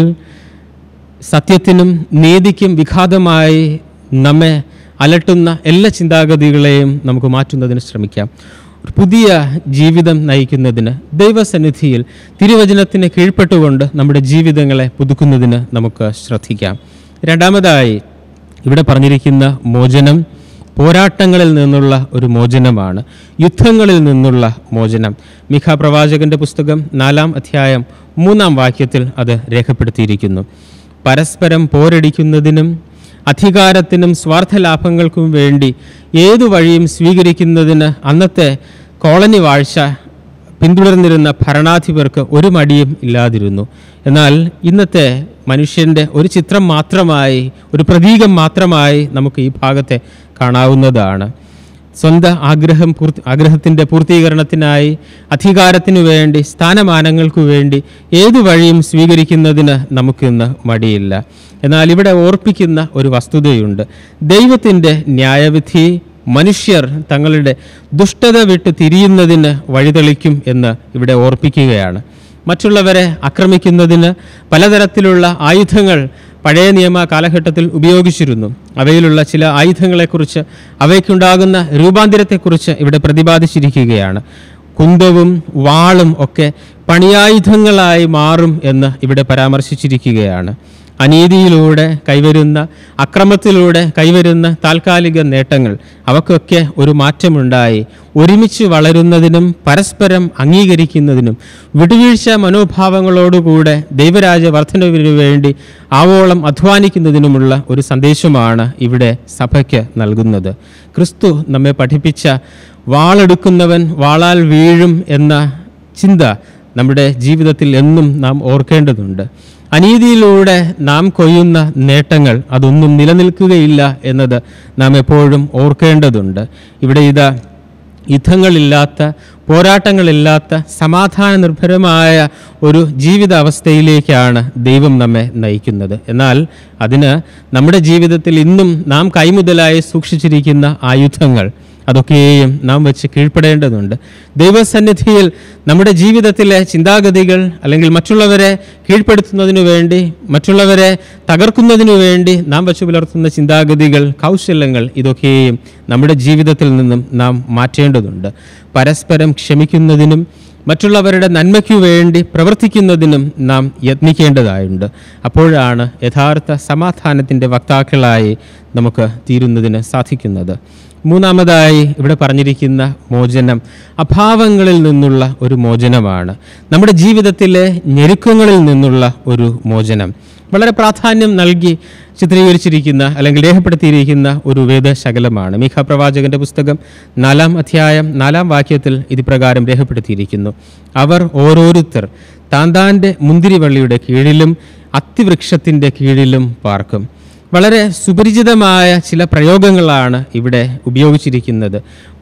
സത്യത്തിനും നീതിക്കും വിഘാതമായി നമ്മെ അലട്ടുന്ന എല്ലാ ചിന്താഗതികളെയും നമുക്ക് മാറ്റുന്നതിന് ശ്രമിക്കാം ഒരു പുതിയ ജീവിതം നയിക്കുന്നതിന് ദൈവസന്നിധിയിൽ തിരുവചനത്തിന് കീഴ്പ്പെട്ടുകൊണ്ട് നമ്മുടെ ജീവിതങ്ങളെ പുതുക്കുന്നതിന് നമുക്ക് ശ്രദ്ധിക്കാം രണ്ടാമതായി ഇവിടെ പറഞ്ഞിരിക്കുന്ന മോചനം പോരാട്ടങ്ങളിൽ നിന്നുള്ള ഒരു മോചനമാണ് യുദ്ധങ്ങളിൽ നിന്നുള്ള മോചനം മിഖ പ്രവാചകന്റെ പുസ്തകം നാലാം അധ്യായം മൂന്നാം വാക്യത്തിൽ അത് രേഖപ്പെടുത്തിയിരിക്കുന്നു പരസ്പരം പോരടിക്കുന്നതിനും അധികാരത്തിനും സ്വാർത്ഥ ലാഭങ്ങൾക്കും വേണ്ടി ഏതു വഴിയും സ്വീകരിക്കുന്നതിന് അന്നത്തെ കോളനി വാഴ്ച പിന്തുടർന്നിരുന്ന ഭരണാധിപർക്ക് ഒരു മടിയും ഇല്ലാതിരുന്നു എന്നാൽ ഇന്നത്തെ മനുഷ്യൻ്റെ ഒരു ചിത്രം മാത്രമായി ഒരു പ്രതീകം മാത്രമായി നമുക്ക് ഈ ഭാഗത്തെ കാണാവുന്നതാണ് സ്വന്തം ആഗ്രഹം പൂർത്തി ആഗ്രഹത്തിൻ്റെ പൂർത്തീകരണത്തിനായി അധികാരത്തിനു വേണ്ടി സ്ഥാനമാനങ്ങൾക്കു വേണ്ടി ഏതു വഴിയും സ്വീകരിക്കുന്നതിന് നമുക്കിന്ന് മടിയില്ല എന്നാൽ ഇവിടെ ഓർപ്പിക്കുന്ന ഒരു വസ്തുതയുണ്ട് ദൈവത്തിൻ്റെ ന്യായവിധി മനുഷ്യർ തങ്ങളുടെ ദുഷ്ടത വിട്ട് തിരിയുന്നതിന് വഴിതെളിക്കും എന്ന് ഇവിടെ ഓർപ്പിക്കുകയാണ് മറ്റുള്ളവരെ ആക്രമിക്കുന്നതിന് പലതരത്തിലുള്ള ആയുധങ്ങൾ പഴയ നിയമ കാലഘട്ടത്തിൽ ഉപയോഗിച്ചിരുന്നു അവയിലുള്ള ചില ആയുധങ്ങളെക്കുറിച്ച് അവയ്ക്കുണ്ടാകുന്ന രൂപാന്തരത്തെക്കുറിച്ച് ഇവിടെ പ്രതിപാദിച്ചിരിക്കുകയാണ് കുന്തവും വാളും ഒക്കെ പണിയായുധങ്ങളായി മാറും എന്ന് ഇവിടെ പരാമർശിച്ചിരിക്കുകയാണ് അനീതിയിലൂടെ കൈവരുന്ന അക്രമത്തിലൂടെ കൈവരുന്ന താൽക്കാലിക നേട്ടങ്ങൾ അവക്കൊക്കെ ഒരു മാറ്റമുണ്ടായി ഒരുമിച്ച് വളരുന്നതിനും പരസ്പരം അംഗീകരിക്കുന്നതിനും വിട്ടുവീഴ്ച മനോഭാവങ്ങളോടുകൂടെ ദൈവരാജ വർധനവിനു വേണ്ടി ആവോളം അധ്വാനിക്കുന്നതിനുമുള്ള ഒരു സന്ദേശമാണ് ഇവിടെ സഭയ്ക്ക് നൽകുന്നത് ക്രിസ്തു നമ്മെ പഠിപ്പിച്ച വാളെടുക്കുന്നവൻ വാളാൽ വീഴും എന്ന ചിന്ത നമ്മുടെ ജീവിതത്തിൽ എന്നും നാം ഓർക്കേണ്ടതുണ്ട് അനീതിയിലൂടെ നാം കൊയ്യുന്ന നേട്ടങ്ങൾ അതൊന്നും നിലനിൽക്കുകയില്ല എന്നത് നാം എപ്പോഴും ഓർക്കേണ്ടതുണ്ട് ഇവിടെ ഇതാ യുദ്ധങ്ങളില്ലാത്ത പോരാട്ടങ്ങളില്ലാത്ത സമാധാന നിർഭരമായ ഒരു ജീവിതാവസ്ഥയിലേക്കാണ് ദൈവം നമ്മെ നയിക്കുന്നത് എന്നാൽ അതിന് നമ്മുടെ ജീവിതത്തിൽ ഇന്നും നാം കൈമുതലായി സൂക്ഷിച്ചിരിക്കുന്ന ആയുധങ്ങൾ അതൊക്കെയും നാം വെച്ച് കീഴ്പ്പെടേണ്ടതുണ്ട് ദൈവസന്നിധിയിൽ നമ്മുടെ ജീവിതത്തിലെ ചിന്താഗതികൾ അല്ലെങ്കിൽ മറ്റുള്ളവരെ കീഴ്പ്പെടുത്തുന്നതിനു വേണ്ടി മറ്റുള്ളവരെ തകർക്കുന്നതിനു വേണ്ടി നാം വെച്ച് പുലർത്തുന്ന ചിന്താഗതികൾ കൗശലങ്ങൾ ഇതൊക്കെയും നമ്മുടെ ജീവിതത്തിൽ നിന്നും നാം മാറ്റേണ്ടതുണ്ട് പരസ്പരം ക്ഷമിക്കുന്നതിനും മറ്റുള്ളവരുടെ നന്മയ്ക്കു വേണ്ടി പ്രവർത്തിക്കുന്നതിനും നാം യത്നിക്കേണ്ടതായുണ്ട് അപ്പോഴാണ് യഥാർത്ഥ സമാധാനത്തിൻ്റെ വക്താക്കളായി നമുക്ക് തീരുന്നതിന് സാധിക്കുന്നത് മൂന്നാമതായി ഇവിടെ പറഞ്ഞിരിക്കുന്ന മോചനം അഭാവങ്ങളിൽ നിന്നുള്ള ഒരു മോചനമാണ് നമ്മുടെ ജീവിതത്തിലെ ഞെരുക്കങ്ങളിൽ നിന്നുള്ള ഒരു മോചനം വളരെ പ്രാധാന്യം നൽകി ചിത്രീകരിച്ചിരിക്കുന്ന അല്ലെങ്കിൽ രേഖപ്പെടുത്തിയിരിക്കുന്ന ഒരു വേദശകലമാണ് മീഖ പ്രവാചകന്റെ പുസ്തകം നാലാം അധ്യായം നാലാം വാക്യത്തിൽ ഇത് പ്രകാരം രേഖപ്പെടുത്തിയിരിക്കുന്നു അവർ ഓരോരുത്തർ താന്താൻ്റെ മുന്തിരിവള്ളിയുടെ കീഴിലും അത്തിവൃക്ഷത്തിൻ്റെ കീഴിലും പാർക്കും വളരെ സുപരിചിതമായ ചില പ്രയോഗങ്ങളാണ് ഇവിടെ ഉപയോഗിച്ചിരിക്കുന്നത്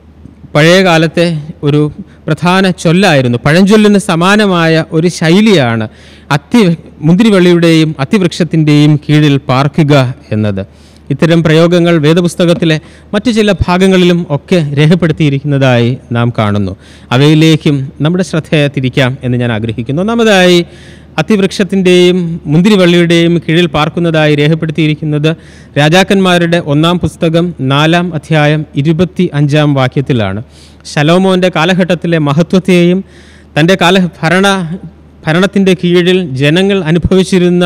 പഴയ കാലത്തെ ഒരു പ്രധാന ചൊല്ലായിരുന്നു പഴഞ്ചൊല്ലിന് സമാനമായ ഒരു ശൈലിയാണ് അത്തി മുന്തിരിവള്ളിയുടെയും അത്തിവൃക്ഷത്തിൻ്റെയും കീഴിൽ പാർക്കുക എന്നത് ഇത്തരം പ്രയോഗങ്ങൾ വേദപുസ്തകത്തിലെ മറ്റു ചില ഭാഗങ്ങളിലും ഒക്കെ രേഖപ്പെടുത്തിയിരിക്കുന്നതായി നാം കാണുന്നു അവയിലേക്കും നമ്മുടെ ശ്രദ്ധയെ തിരിക്കാം എന്ന് ഞാൻ ആഗ്രഹിക്കുന്നു ഒന്നാമതായി അത്തിവൃക്ഷത്തിൻ്റെയും മുന്തിരിവള്ളിയുടെയും കീഴിൽ പാർക്കുന്നതായി രേഖപ്പെടുത്തിയിരിക്കുന്നത് രാജാക്കന്മാരുടെ ഒന്നാം പുസ്തകം നാലാം അധ്യായം ഇരുപത്തി അഞ്ചാം വാക്യത്തിലാണ് ശലോമോൻ്റെ കാലഘട്ടത്തിലെ മഹത്വത്തെയും തൻ്റെ കാല ഭരണ ഭരണത്തിൻ്റെ കീഴിൽ ജനങ്ങൾ അനുഭവിച്ചിരുന്ന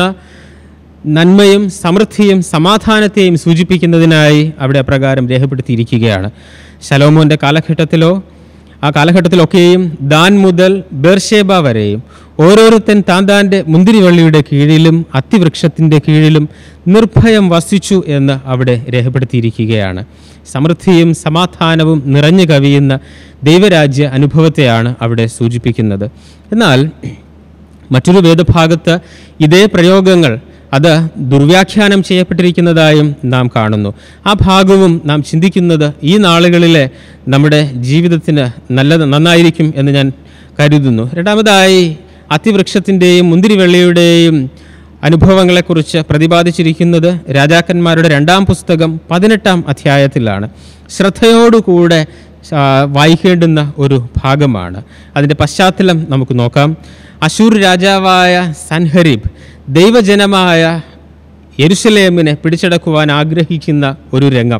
നന്മയും സമൃദ്ധിയും സമാധാനത്തെയും സൂചിപ്പിക്കുന്നതിനായി അവിടെ അപ്രകാരം രേഖപ്പെടുത്തിയിരിക്കുകയാണ് ശലോമോൻ്റെ കാലഘട്ടത്തിലോ ആ കാലഘട്ടത്തിലൊക്കെയും ദാൻ മുതൽ ബേർഷേബ വരെയും ഓരോരുത്തൻ താൻ താൻ്റെ മുന്തിരിവള്ളിയുടെ കീഴിലും അത്തിവൃക്ഷത്തിൻ്റെ കീഴിലും നിർഭയം വസിച്ചു എന്ന് അവിടെ രേഖപ്പെടുത്തിയിരിക്കുകയാണ് സമൃദ്ധിയും സമാധാനവും നിറഞ്ഞു കവിയുന്ന ദൈവരാജ്യ അനുഭവത്തെയാണ് അവിടെ സൂചിപ്പിക്കുന്നത് എന്നാൽ മറ്റൊരു വേദഭാഗത്ത് ഇതേ പ്രയോഗങ്ങൾ അത് ദുർവ്യാഖ്യാനം ചെയ്യപ്പെട്ടിരിക്കുന്നതായും നാം കാണുന്നു ആ ഭാഗവും നാം ചിന്തിക്കുന്നത് ഈ നാളുകളിലെ നമ്മുടെ ജീവിതത്തിന് നല്ലത് നന്നായിരിക്കും എന്ന് ഞാൻ കരുതുന്നു രണ്ടാമതായി അത്തിവൃക്ഷത്തിൻ്റെയും മുന്തിരിവെള്ളിയുടെയും അനുഭവങ്ങളെക്കുറിച്ച് പ്രതിപാദിച്ചിരിക്കുന്നത് രാജാക്കന്മാരുടെ രണ്ടാം പുസ്തകം പതിനെട്ടാം അധ്യായത്തിലാണ് ശ്രദ്ധയോടുകൂടെ ആ, വായിക്കേണ്ടുന്ന ഒരു ഭാഗമാണ് അതിൻ്റെ പശ്ചാത്തലം നമുക്ക് നോക്കാം അശൂർ രാജാവായ സൻഹരീബ് ദൈവജനമായ യെരുശലേമിനെ പിടിച്ചടക്കുവാൻ ആഗ്രഹിക്കുന്ന ഒരു രംഗം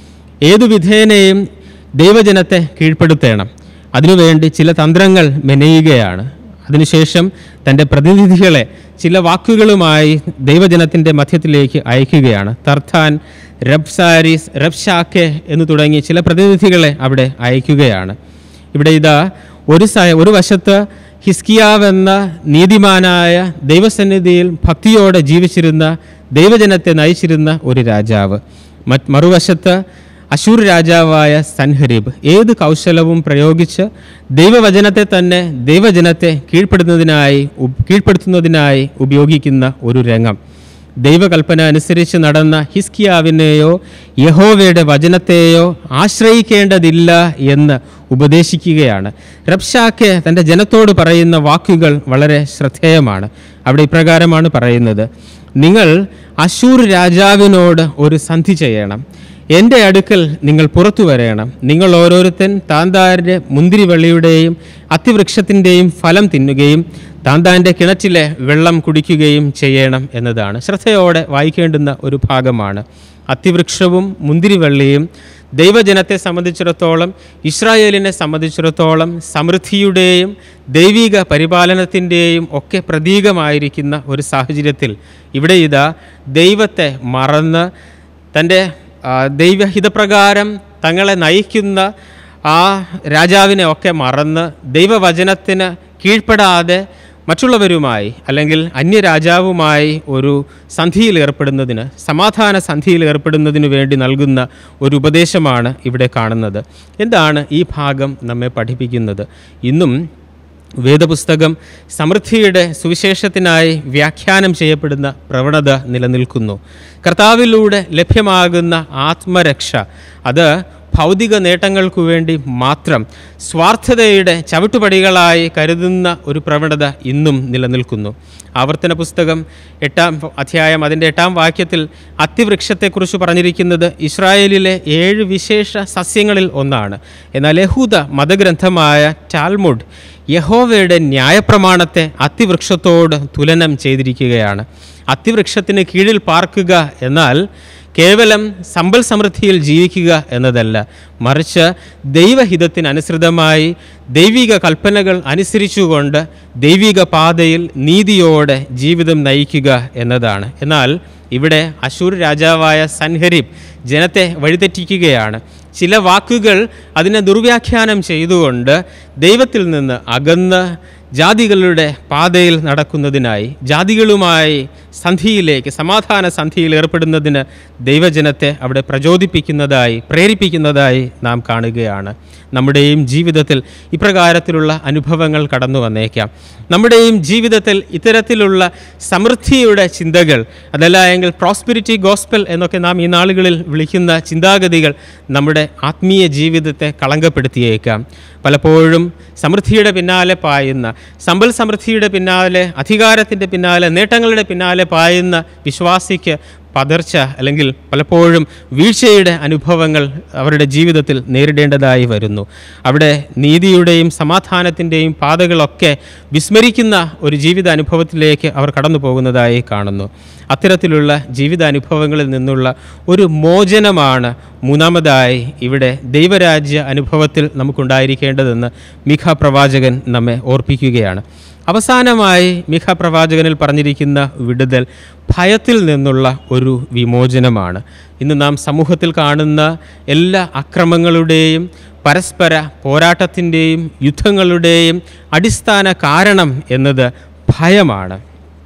ഏതു വിധേനയും ദൈവജനത്തെ കീഴ്പ്പെടുത്തണം അതിനുവേണ്ടി ചില തന്ത്രങ്ങൾ മെനയുകയാണ് അതിനുശേഷം തൻ്റെ പ്രതിനിധികളെ ചില വാക്കുകളുമായി ദൈവജനത്തിൻ്റെ മധ്യത്തിലേക്ക് അയക്കുകയാണ് തർത്താൻ റബ്സാരിസ് റബ്ഷാക്കെ എന്ന് തുടങ്ങി ചില പ്രതിനിധികളെ അവിടെ അയക്കുകയാണ് ഇവിടെ ഇതാ ഒരു സ ഒരു വശത്ത് ഹിസ്കിയാവ് എന്ന നീതിമാനായ ദൈവസന്നിധിയിൽ ഭക്തിയോടെ ജീവിച്ചിരുന്ന ദൈവജനത്തെ നയിച്ചിരുന്ന ഒരു രാജാവ് മറ്റ് മറുവശത്ത് അശൂർ രാജാവായ സൻഹരീബ് ഏത് കൗശലവും പ്രയോഗിച്ച് ദൈവവചനത്തെ തന്നെ ദൈവജനത്തെ കീഴ്പ്പെടുത്തുന്നതിനായി ഉപ്- കീഴ്പ്പെടുത്തുന്നതിനായി ഉപയോഗിക്കുന്ന ഒരു രംഗം ദൈവകൽപ്പന അനുസരിച്ച് നടന്ന ഹിസ്കിയാവിനെയോ യഹോവയുടെ വചനത്തെയോ ആശ്രയിക്കേണ്ടതില്ല എന്ന് ഉപദേശിക്കുകയാണ് റബ്ഷാക്കെ തൻ്റെ ജനത്തോട് പറയുന്ന വാക്കുകൾ വളരെ ശ്രദ്ധേയമാണ് അവിടെ ഇപ്രകാരമാണ് പറയുന്നത് നിങ്ങൾ അശൂർ രാജാവിനോട് ഒരു സന്ധി ചെയ്യണം എൻ്റെ അടുക്കൽ നിങ്ങൾ പുറത്തു വരേണം നിങ്ങൾ ഓരോരുത്തൻ താന്താരുടെ മുന്തിരിവള്ളിയുടെയും അത്തിവൃക്ഷത്തിൻ്റെയും ഫലം തിന്നുകയും താന്താൻ്റെ കിണറ്റിലെ വെള്ളം കുടിക്കുകയും ചെയ്യണം എന്നതാണ് ശ്രദ്ധയോടെ വായിക്കേണ്ടുന്ന ഒരു ഭാഗമാണ് അത്തിവൃക്ഷവും മുന്തിരിവള്ളിയും ദൈവജനത്തെ സംബന്ധിച്ചിടത്തോളം ഇസ്രായേലിനെ സംബന്ധിച്ചിടത്തോളം സമൃദ്ധിയുടെയും ദൈവിക പരിപാലനത്തിൻ്റെയും ഒക്കെ പ്രതീകമായിരിക്കുന്ന ഒരു സാഹചര്യത്തിൽ ഇവിടെ ഇതാ ദൈവത്തെ മറന്ന് തൻ്റെ ആ, ദൈവഹിതപ്രകാരം തങ്ങളെ നയിക്കുന്ന ആ രാജാവിനെ ഒക്കെ മറന്ന് ദൈവവചനത്തിന് കീഴ്പ്പെടാതെ മറ്റുള്ളവരുമായി അല്ലെങ്കിൽ അന്യരാജാവുമായി ഒരു സന്ധിയിൽ ഏർപ്പെടുന്നതിന് സമാധാന സന്ധിയിൽ ഏർപ്പെടുന്നതിന് വേണ്ടി നൽകുന്ന ഒരു ഉപദേശമാണ് ഇവിടെ കാണുന്നത് എന്താണ് ഈ ഭാഗം നമ്മെ പഠിപ്പിക്കുന്നത് ഇന്നും വേദപുസ്തകം സമൃദ്ധിയുടെ സുവിശേഷത്തിനായി വ്യാഖ്യാനം ചെയ്യപ്പെടുന്ന പ്രവണത നിലനിൽക്കുന്നു കർത്താവിലൂടെ ലഭ്യമാകുന്ന ആത്മരക്ഷ അത് ഭൗതിക നേട്ടങ്ങൾക്കു വേണ്ടി മാത്രം സ്വാർത്ഥതയുടെ ചവിട്ടുപടികളായി കരുതുന്ന ഒരു പ്രവണത ഇന്നും നിലനിൽക്കുന്നു ആവർത്തന പുസ്തകം എട്ടാം അധ്യായം അതിൻ്റെ എട്ടാം വാക്യത്തിൽ അത്തിവൃക്ഷത്തെക്കുറിച്ച് പറഞ്ഞിരിക്കുന്നത് ഇസ്രായേലിലെ ഏഴ് വിശേഷ സസ്യങ്ങളിൽ ഒന്നാണ് എന്നാൽ യഹൂദ മതഗ്രന്ഥമായ ടാൽമുഡ് യഹോവയുടെ ന്യായപ്രമാണത്തെ അത്തിവൃക്ഷത്തോട് തുലനം ചെയ്തിരിക്കുകയാണ് അത്തിവൃക്ഷത്തിന് കീഴിൽ പാർക്കുക എന്നാൽ കേവലം സമ്പൽ സമൃദ്ധിയിൽ ജീവിക്കുക എന്നതല്ല മറിച്ച് ദൈവഹിതത്തിനനുസൃതമായി ദൈവിക കൽപ്പനകൾ അനുസരിച്ചുകൊണ്ട് ദൈവിക പാതയിൽ നീതിയോടെ ജീവിതം നയിക്കുക എന്നതാണ് എന്നാൽ ഇവിടെ അശൂർ രാജാവായ സൻഹരീബ് ജനത്തെ വഴിതെറ്റിക്കുകയാണ് ചില വാക്കുകൾ അതിനെ ദുർവ്യാഖ്യാനം ചെയ്തുകൊണ്ട് ദൈവത്തിൽ നിന്ന് അകന്ന് ജാതികളുടെ പാതയിൽ നടക്കുന്നതിനായി ജാതികളുമായി സന്ധിയിലേക്ക് സമാധാന സന്ധിയിൽ ഏർപ്പെടുന്നതിന് ദൈവജനത്തെ അവിടെ പ്രചോദിപ്പിക്കുന്നതായി പ്രേരിപ്പിക്കുന്നതായി നാം കാണുകയാണ് നമ്മുടെയും ജീവിതത്തിൽ ഇപ്രകാരത്തിലുള്ള അനുഭവങ്ങൾ കടന്നു വന്നേക്കാം നമ്മുടെയും ജീവിതത്തിൽ ഇത്തരത്തിലുള്ള സമൃദ്ധിയുടെ ചിന്തകൾ അതല്ല എങ്കിൽ പ്രോസ്പിരിറ്റി ഗോസ്പൽ എന്നൊക്കെ നാം ഈ നാളുകളിൽ വിളിക്കുന്ന ചിന്താഗതികൾ നമ്മുടെ ആത്മീയ ജീവിതത്തെ കളങ്കപ്പെടുത്തിയേക്കാം പലപ്പോഴും സമൃദ്ധിയുടെ പിന്നാലെ പായുന്ന സമ്പൽ സമൃദ്ധിയുടെ പിന്നാലെ അധികാരത്തിൻ്റെ പിന്നാലെ നേട്ടങ്ങളുടെ പിന്നാലെ പായുന്ന വിശ്വാസിക്ക് പതർച്ച അല്ലെങ്കിൽ പലപ്പോഴും വീഴ്ചയുടെ അനുഭവങ്ങൾ അവരുടെ ജീവിതത്തിൽ നേരിടേണ്ടതായി വരുന്നു അവിടെ നീതിയുടെയും സമാധാനത്തിൻ്റെയും പാതകളൊക്കെ വിസ്മരിക്കുന്ന ഒരു ജീവിത അനുഭവത്തിലേക്ക് അവർ കടന്നു പോകുന്നതായി കാണുന്നു അത്തരത്തിലുള്ള ജീവിതാനുഭവങ്ങളിൽ നിന്നുള്ള ഒരു മോചനമാണ് മൂന്നാമതായി ഇവിടെ ദൈവരാജ്യ അനുഭവത്തിൽ നമുക്കുണ്ടായിരിക്കേണ്ടതെന്ന് മിഖ പ്രവാചകൻ നമ്മെ ഓർപ്പിക്കുകയാണ് അവസാനമായി മിഖ പ്രവാചകനിൽ പറഞ്ഞിരിക്കുന്ന വിടുതൽ ഭയത്തിൽ നിന്നുള്ള ഒരു വിമോചനമാണ് ഇന്ന് നാം സമൂഹത്തിൽ കാണുന്ന എല്ലാ അക്രമങ്ങളുടെയും പരസ്പര പോരാട്ടത്തിൻ്റെയും യുദ്ധങ്ങളുടെയും അടിസ്ഥാന കാരണം എന്നത് ഭയമാണ്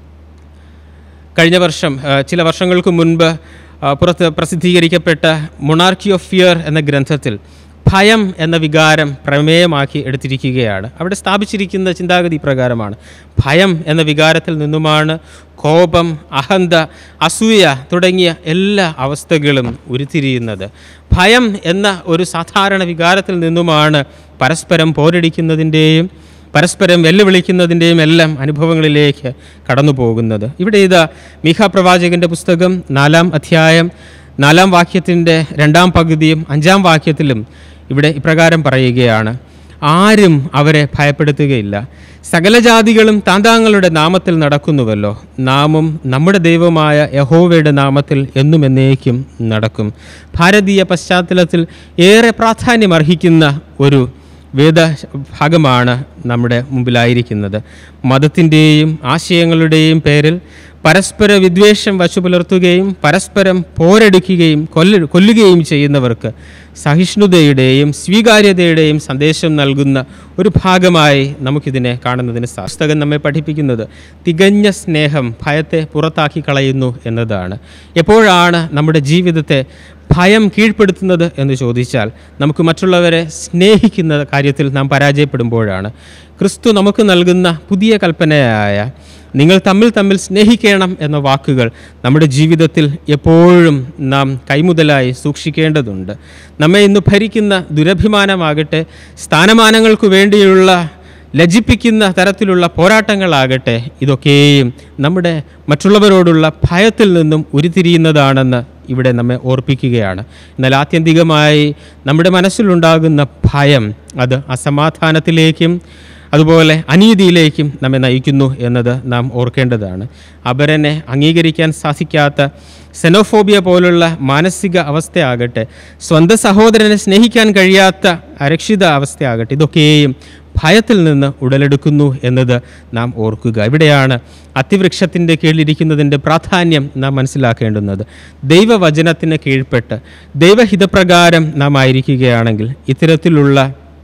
കഴിഞ്ഞ വർഷം ആ, ചില വർഷങ്ങൾക്ക് മുൻപ് ആ, പുറത്ത് പ്രസിദ്ധീകരിക്കപ്പെട്ട മൊണാർക്കി ഓഫ് ഫിയർ എന്ന ഗ്രന്ഥത്തിൽ ഭയം എന്ന വികാരം പ്രമേയമാക്കി എടുത്തിരിക്കുകയാണ് അവിടെ സ്ഥാപിച്ചിരിക്കുന്ന ചിന്താഗതി പ്രകാരമാണ് ഭയം എന്ന വികാരത്തിൽ നിന്നുമാണ് കോപം അഹന്ത അസൂയ തുടങ്ങിയ എല്ലാ അവസ്ഥകളും ഉരുത്തിരിയുന്നത് ഭയം എന്ന ഒരു സാധാരണ വികാരത്തിൽ നിന്നുമാണ് പരസ്പരം പോരടിക്കുന്നതിൻ്റെയും പരസ്പരം വെല്ലുവിളിക്കുന്നതിൻ്റെയും എല്ലാം അനുഭവങ്ങളിലേക്ക് കടന്നു പോകുന്നത് ഇവിടെ ഇതാ മീഖ പ്രവാചകൻ്റെ പുസ്തകം നാലാം അധ്യായം നാലാം വാക്യത്തിൻ്റെ രണ്ടാം പകുതിയും അഞ്ചാം വാക്യത്തിലും ഇവിടെ ഇപ്രകാരം പറയുകയാണ് ആരും അവരെ ഭയപ്പെടുത്തുകയില്ല സകല ജാതികളും താന്താങ്ങളുടെ നാമത്തിൽ നടക്കുന്നുവല്ലോ നാമും നമ്മുടെ ദൈവമായ യഹോവയുടെ നാമത്തിൽ എന്നും എന്നേക്കും നടക്കും ഭാരതീയ പശ്ചാത്തലത്തിൽ ഏറെ പ്രാധാന്യമർഹിക്കുന്ന ഒരു വേദ ഭാഗമാണ് നമ്മുടെ മുമ്പിലായിരിക്കുന്നത് മതത്തിൻ്റെയും ആശയങ്ങളുടെയും പേരിൽ പരസ്പര വിദ്വേഷം വശുപുലർത്തുകയും പരസ്പരം പോരടിക്കുകയും കൊല്ല കൊല്ലുകയും ചെയ്യുന്നവർക്ക് സഹിഷ്ണുതയുടെയും സ്വീകാര്യതയുടെയും സന്ദേശം നൽകുന്ന ഒരു ഭാഗമായി നമുക്കിതിനെ കാണുന്നതിന് സാ- പുസ്തകം നമ്മെ പഠിപ്പിക്കുന്നത് തികഞ്ഞ സ്നേഹം ഭയത്തെ പുറത്താക്കി കളയുന്നു എന്നതാണ് എപ്പോഴാണ് നമ്മുടെ ജീവിതത്തെ ഭയം കീഴ്പ്പെടുത്തുന്നത് എന്ന് ചോദിച്ചാൽ നമുക്ക് മറ്റുള്ളവരെ സ്നേഹിക്കുന്ന കാര്യത്തിൽ നാം പരാജയപ്പെടുമ്പോഴാണ് ക്രിസ്തു നമുക്ക് നൽകുന്ന പുതിയ കൽപ്പനയായ നിങ്ങൾ തമ്മിൽ തമ്മിൽ സ്നേഹിക്കണം എന്ന വാക്കുകൾ നമ്മുടെ ജീവിതത്തിൽ എപ്പോഴും നാം കൈമുതലായി സൂക്ഷിക്കേണ്ടതുണ്ട് നമ്മെ ഇന്ന് ഭരിക്കുന്ന ദുരഭിമാനമാകട്ടെ സ്ഥാനമാനങ്ങൾക്ക് വേണ്ടിയുള്ള ലജ്ജിപ്പിക്കുന്ന തരത്തിലുള്ള പോരാട്ടങ്ങളാകട്ടെ ഇതൊക്കെയും നമ്മുടെ മറ്റുള്ളവരോടുള്ള ഭയത്തിൽ നിന്നും ഉരുത്തിരിയുന്നതാണെന്ന് ഇവിടെ നമ്മെ ഓർപ്പിക്കുകയാണ് എന്നാൽ ആത്യന്തികമായി നമ്മുടെ മനസ്സിലുണ്ടാകുന്ന ഭയം അത് അസമാധാനത്തിലേക്കും അതുപോലെ അനീതിയിലേക്കും നമ്മെ നയിക്കുന്നു എന്നത് നാം ഓർക്കേണ്ടതാണ് അപരനെ അംഗീകരിക്കാൻ സാധിക്കാത്ത സെനോഫോബിയ പോലുള്ള മാനസിക അവസ്ഥയാകട്ടെ സ്വന്തം സഹോദരനെ സ്നേഹിക്കാൻ കഴിയാത്ത അരക്ഷിത അവസ്ഥയാകട്ടെ ഇതൊക്കെയും ഭയത്തിൽ നിന്ന് ഉടലെടുക്കുന്നു എന്നത് നാം ഓർക്കുക ഇവിടെയാണ് അത്തിവൃക്ഷത്തിൻ്റെ കീഴിലിരിക്കുന്നതിൻ്റെ പ്രാധാന്യം നാം മനസ്സിലാക്കേണ്ടുന്നത് ദൈവവചനത്തിന് കീഴ്പ്പെട്ട് ദൈവഹിതപ്രകാരം നാം ആയിരിക്കുകയാണെങ്കിൽ ഇത്തരത്തിലുള്ള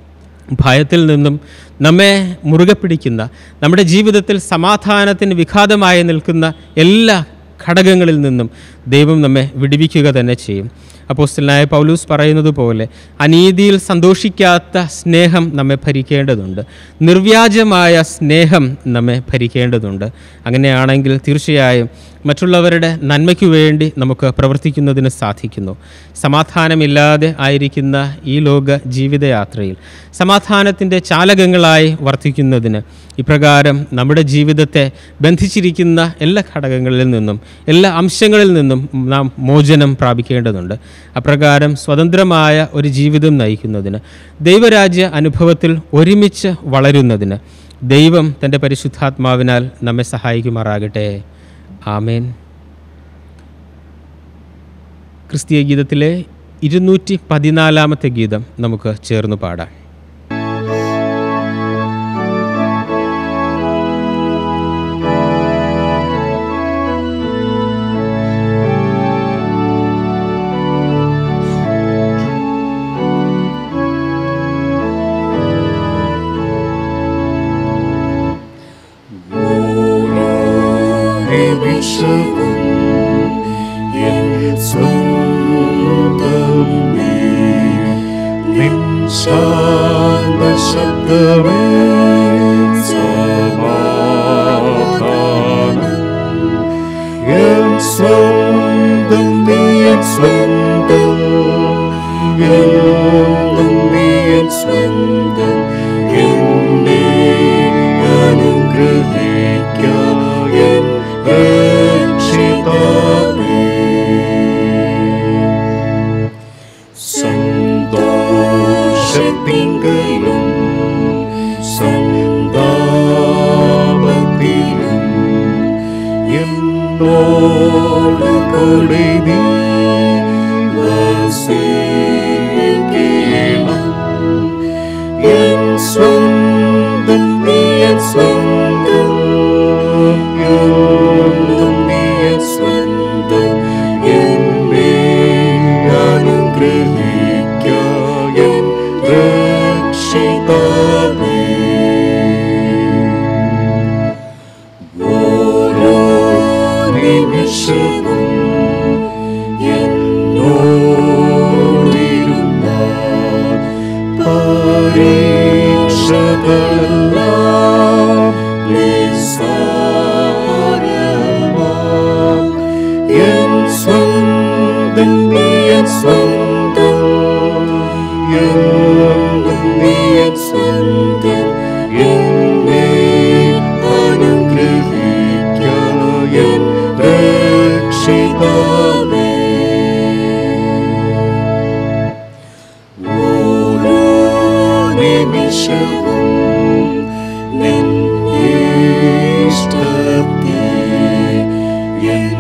ഭയത്തിൽ നിന്നും നമ്മെ മുറുകെ പിടിക്കുന്ന നമ്മുടെ ജീവിതത്തിൽ സമാധാനത്തിന് വിഘാതമായി നിൽക്കുന്ന എല്ലാ ഘടകങ്ങളിൽ നിന്നും ദൈവം നമ്മെ വിടിവിക്കുക തന്നെ ചെയ്യും അപ്പോസ്റ്റലായ പൗലൂസ് പറയുന്നത് പോലെ അനീതിയിൽ സന്തോഷിക്കാത്ത സ്നേഹം നമ്മെ ഭരിക്കേണ്ടതുണ്ട് നിർവ്യാജമായ സ്നേഹം നമ്മെ ഭരിക്കേണ്ടതുണ്ട് അങ്ങനെയാണെങ്കിൽ തീർച്ചയായും മറ്റുള്ളവരുടെ നന്മയ്ക്കു വേണ്ടി നമുക്ക് പ്രവർത്തിക്കുന്നതിന് സാധിക്കുന്നു സമാധാനമില്ലാതെ ആയിരിക്കുന്ന ഈ ലോക ജീവിതയാത്രയിൽ സമാധാനത്തിൻ്റെ ചാലകങ്ങളായി വർത്തിക്കുന്നതിന് ഇപ്രകാരം നമ്മുടെ ജീവിതത്തെ ബന്ധിച്ചിരിക്കുന്ന എല്ലാ ഘടകങ്ങളിൽ നിന്നും എല്ലാ അംശങ്ങളിൽ നിന്നും നാം മോചനം പ്രാപിക്കേണ്ടതുണ്ട് അപ്രകാരം സ്വതന്ത്രമായ ഒരു ജീവിതം നയിക്കുന്നതിന് ദൈവരാജ്യ അനുഭവത്തിൽ ഒരുമിച്ച് വളരുന്നതിന് ദൈവം തൻ്റെ പരിശുദ്ധാത്മാവിനാൽ നമ്മെ സഹായിക്കുമാറാകട്ടെ ആമേൻ ക്രിസ്തീയ ഗീതത്തിലെ ഇരുന്നൂറ്റി പതിനാലാമത്തെ ഗീതം നമുക്ക് ചേർന്ന് പാടാം വിഷവും എൻ സ്വന്തം നീ നിൻ ശാന്ത ശബ്ദമേ സമാധാനം എൻ സ്വന്തം നീ എൻ സ്വന്തം എന്നും നീ എൻ സ്വന്തം എന്നെ അനുഗ്രഹിക്കാം എൻ രക്ഷിതാവേ സന്തോഷത്തിങ്കലും സന്താപത്തിലും എന്നോട് കൂടെ നീ വസിക്കണം എൻ സ്വന്തം നീ എൻ സ്വന്തം എന്നും നീ എൻ സ്വന്തം എന്നെ അനുഗ്രഹിക്കാം എൻ എൻ സ്വന്തം എന്നും നീ എൻ സ്വന്തം എന്നെ അനുഗ്രഹിക്ക എൻ രക്ഷിതാവേ ഓരോ നിമിഷവും നിൻ ഇഷ്ടത്തെ എൻ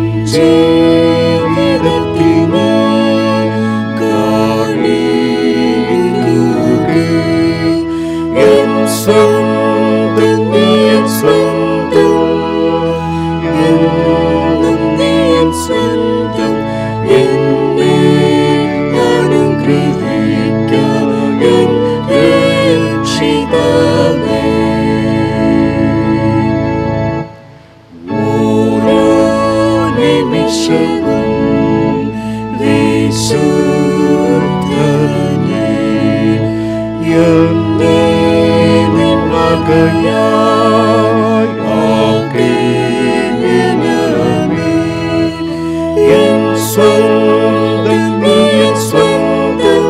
ജീവിതത്തിനെ കാണിക്കുകേ എൻ സ്വന്തം നീ എൻ സ്വന്തം എന്നും നീ എൻ സ്വന്തം എന്നെ അനുഗ്രഹിക്ക എൻ രക്ഷിതാവേ ഓരോ നിമിഷവും വിശുദ്ധനെ എന്നെ നിൻ മകനായി ആക്കേണമേ. എൻ സ്വന്തം നീ എൻ സ്വന്തം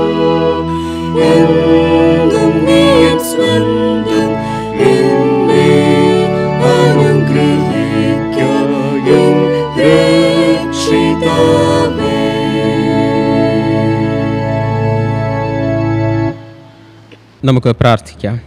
എന്നും നീ എൻ സ്വന്തം എന്നെ അനുഗ്രഹിക്ക എൻ രക്ഷിതാവേ നമുക്ക് പ്രാർത്ഥിക്കാം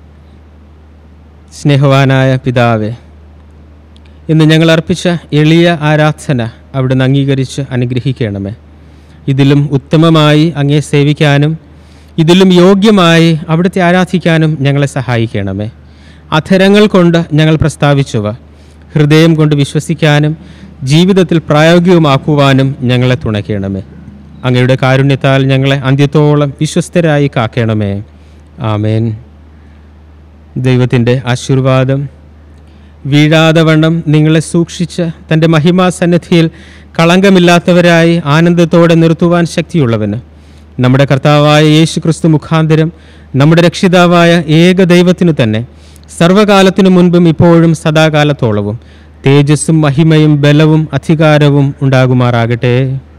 സ്നേഹവാനായ പിതാവേ ഇന്ന് ഞങ്ങൾ അർപ്പിച്ച എളിയ ആരാധന അവിടുന്ന് അംഗീകരിച്ച് അനുഗ്രഹിക്കണമേ ഇതിലും ഉത്തമമായി അങ്ങേ സേവിക്കാനും ഇതിലും യോഗ്യമായി അവിടുത്തെ ആരാധിക്കാനും ഞങ്ങളെ സഹായിക്കണമേ അധരങ്ങൾ കൊണ്ട് ഞങ്ങൾ പ്രസ്താവിച്ചവ ഹൃദയം കൊണ്ട് വിശ്വസിക്കാനും ജീവിതത്തിൽ പ്രായോഗികമാക്കുവാനും ഞങ്ങളെ തുണയ്ക്കണമേ അങ്ങയുടെ കാരുണ്യത്താൽ ഞങ്ങളെ അന്ത്യത്തോളം വിശ്വസ്തരായി കാക്കണമേ ആമേൻ ദൈവത്തിൻ്റെ ആശീർവാദം വീഴാതെ വണ്ണം നിങ്ങളെ സൂക്ഷിച്ച് തൻ്റെ മഹിമാസന്നിധിയിൽ കളങ്കമില്ലാത്തവരായി ആനന്ദത്തോടെ നിർത്തുവാൻ ശക്തിയുള്ളവന് നമ്മുടെ കർത്താവായ യേശു ക്രിസ്തു മുഖാന്തരം നമ്മുടെ രക്ഷിതാവായ ഏക ദൈവത്തിനു തന്നെ സർവകാലത്തിനു മുൻപും ഇപ്പോഴും സദാകാലത്തോളവും തേജസ്സും മഹിമയും ബലവും അധികാരവും ഉണ്ടാകുമാറാകട്ടെ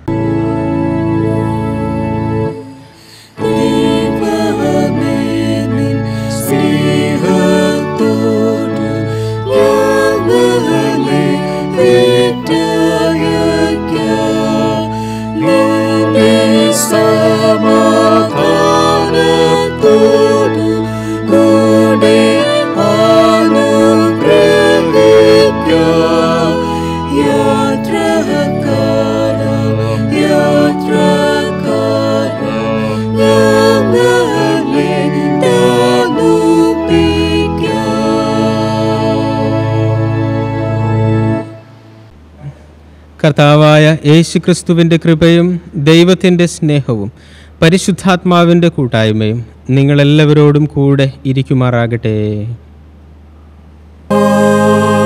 ദൈവമേ നിൻ സ്നേഹത്തോട് ഞങ്ങളെ വിട്ടയക്കാം. നിന്റെ സമാധാനത്തോട് കൂടെ അനുഗ്രഹിക്കാം. യാത്രക്കാരൻ, യാത്രക്കാരൻ, ഞങ്ങളെ തണുപ്പിക്കാം. കർത്താവായ യേശു ക്രിസ്തുവിൻ്റെ കൃപയും ദൈവത്തിൻ്റെ സ്നേഹവും പരിശുദ്ധാത്മാവിൻ്റെ കൂട്ടായ്മയും നിങ്ങളെല്ലാവരോടും കൂടെ ഇരിക്കുമാറാകട്ടെ ഓ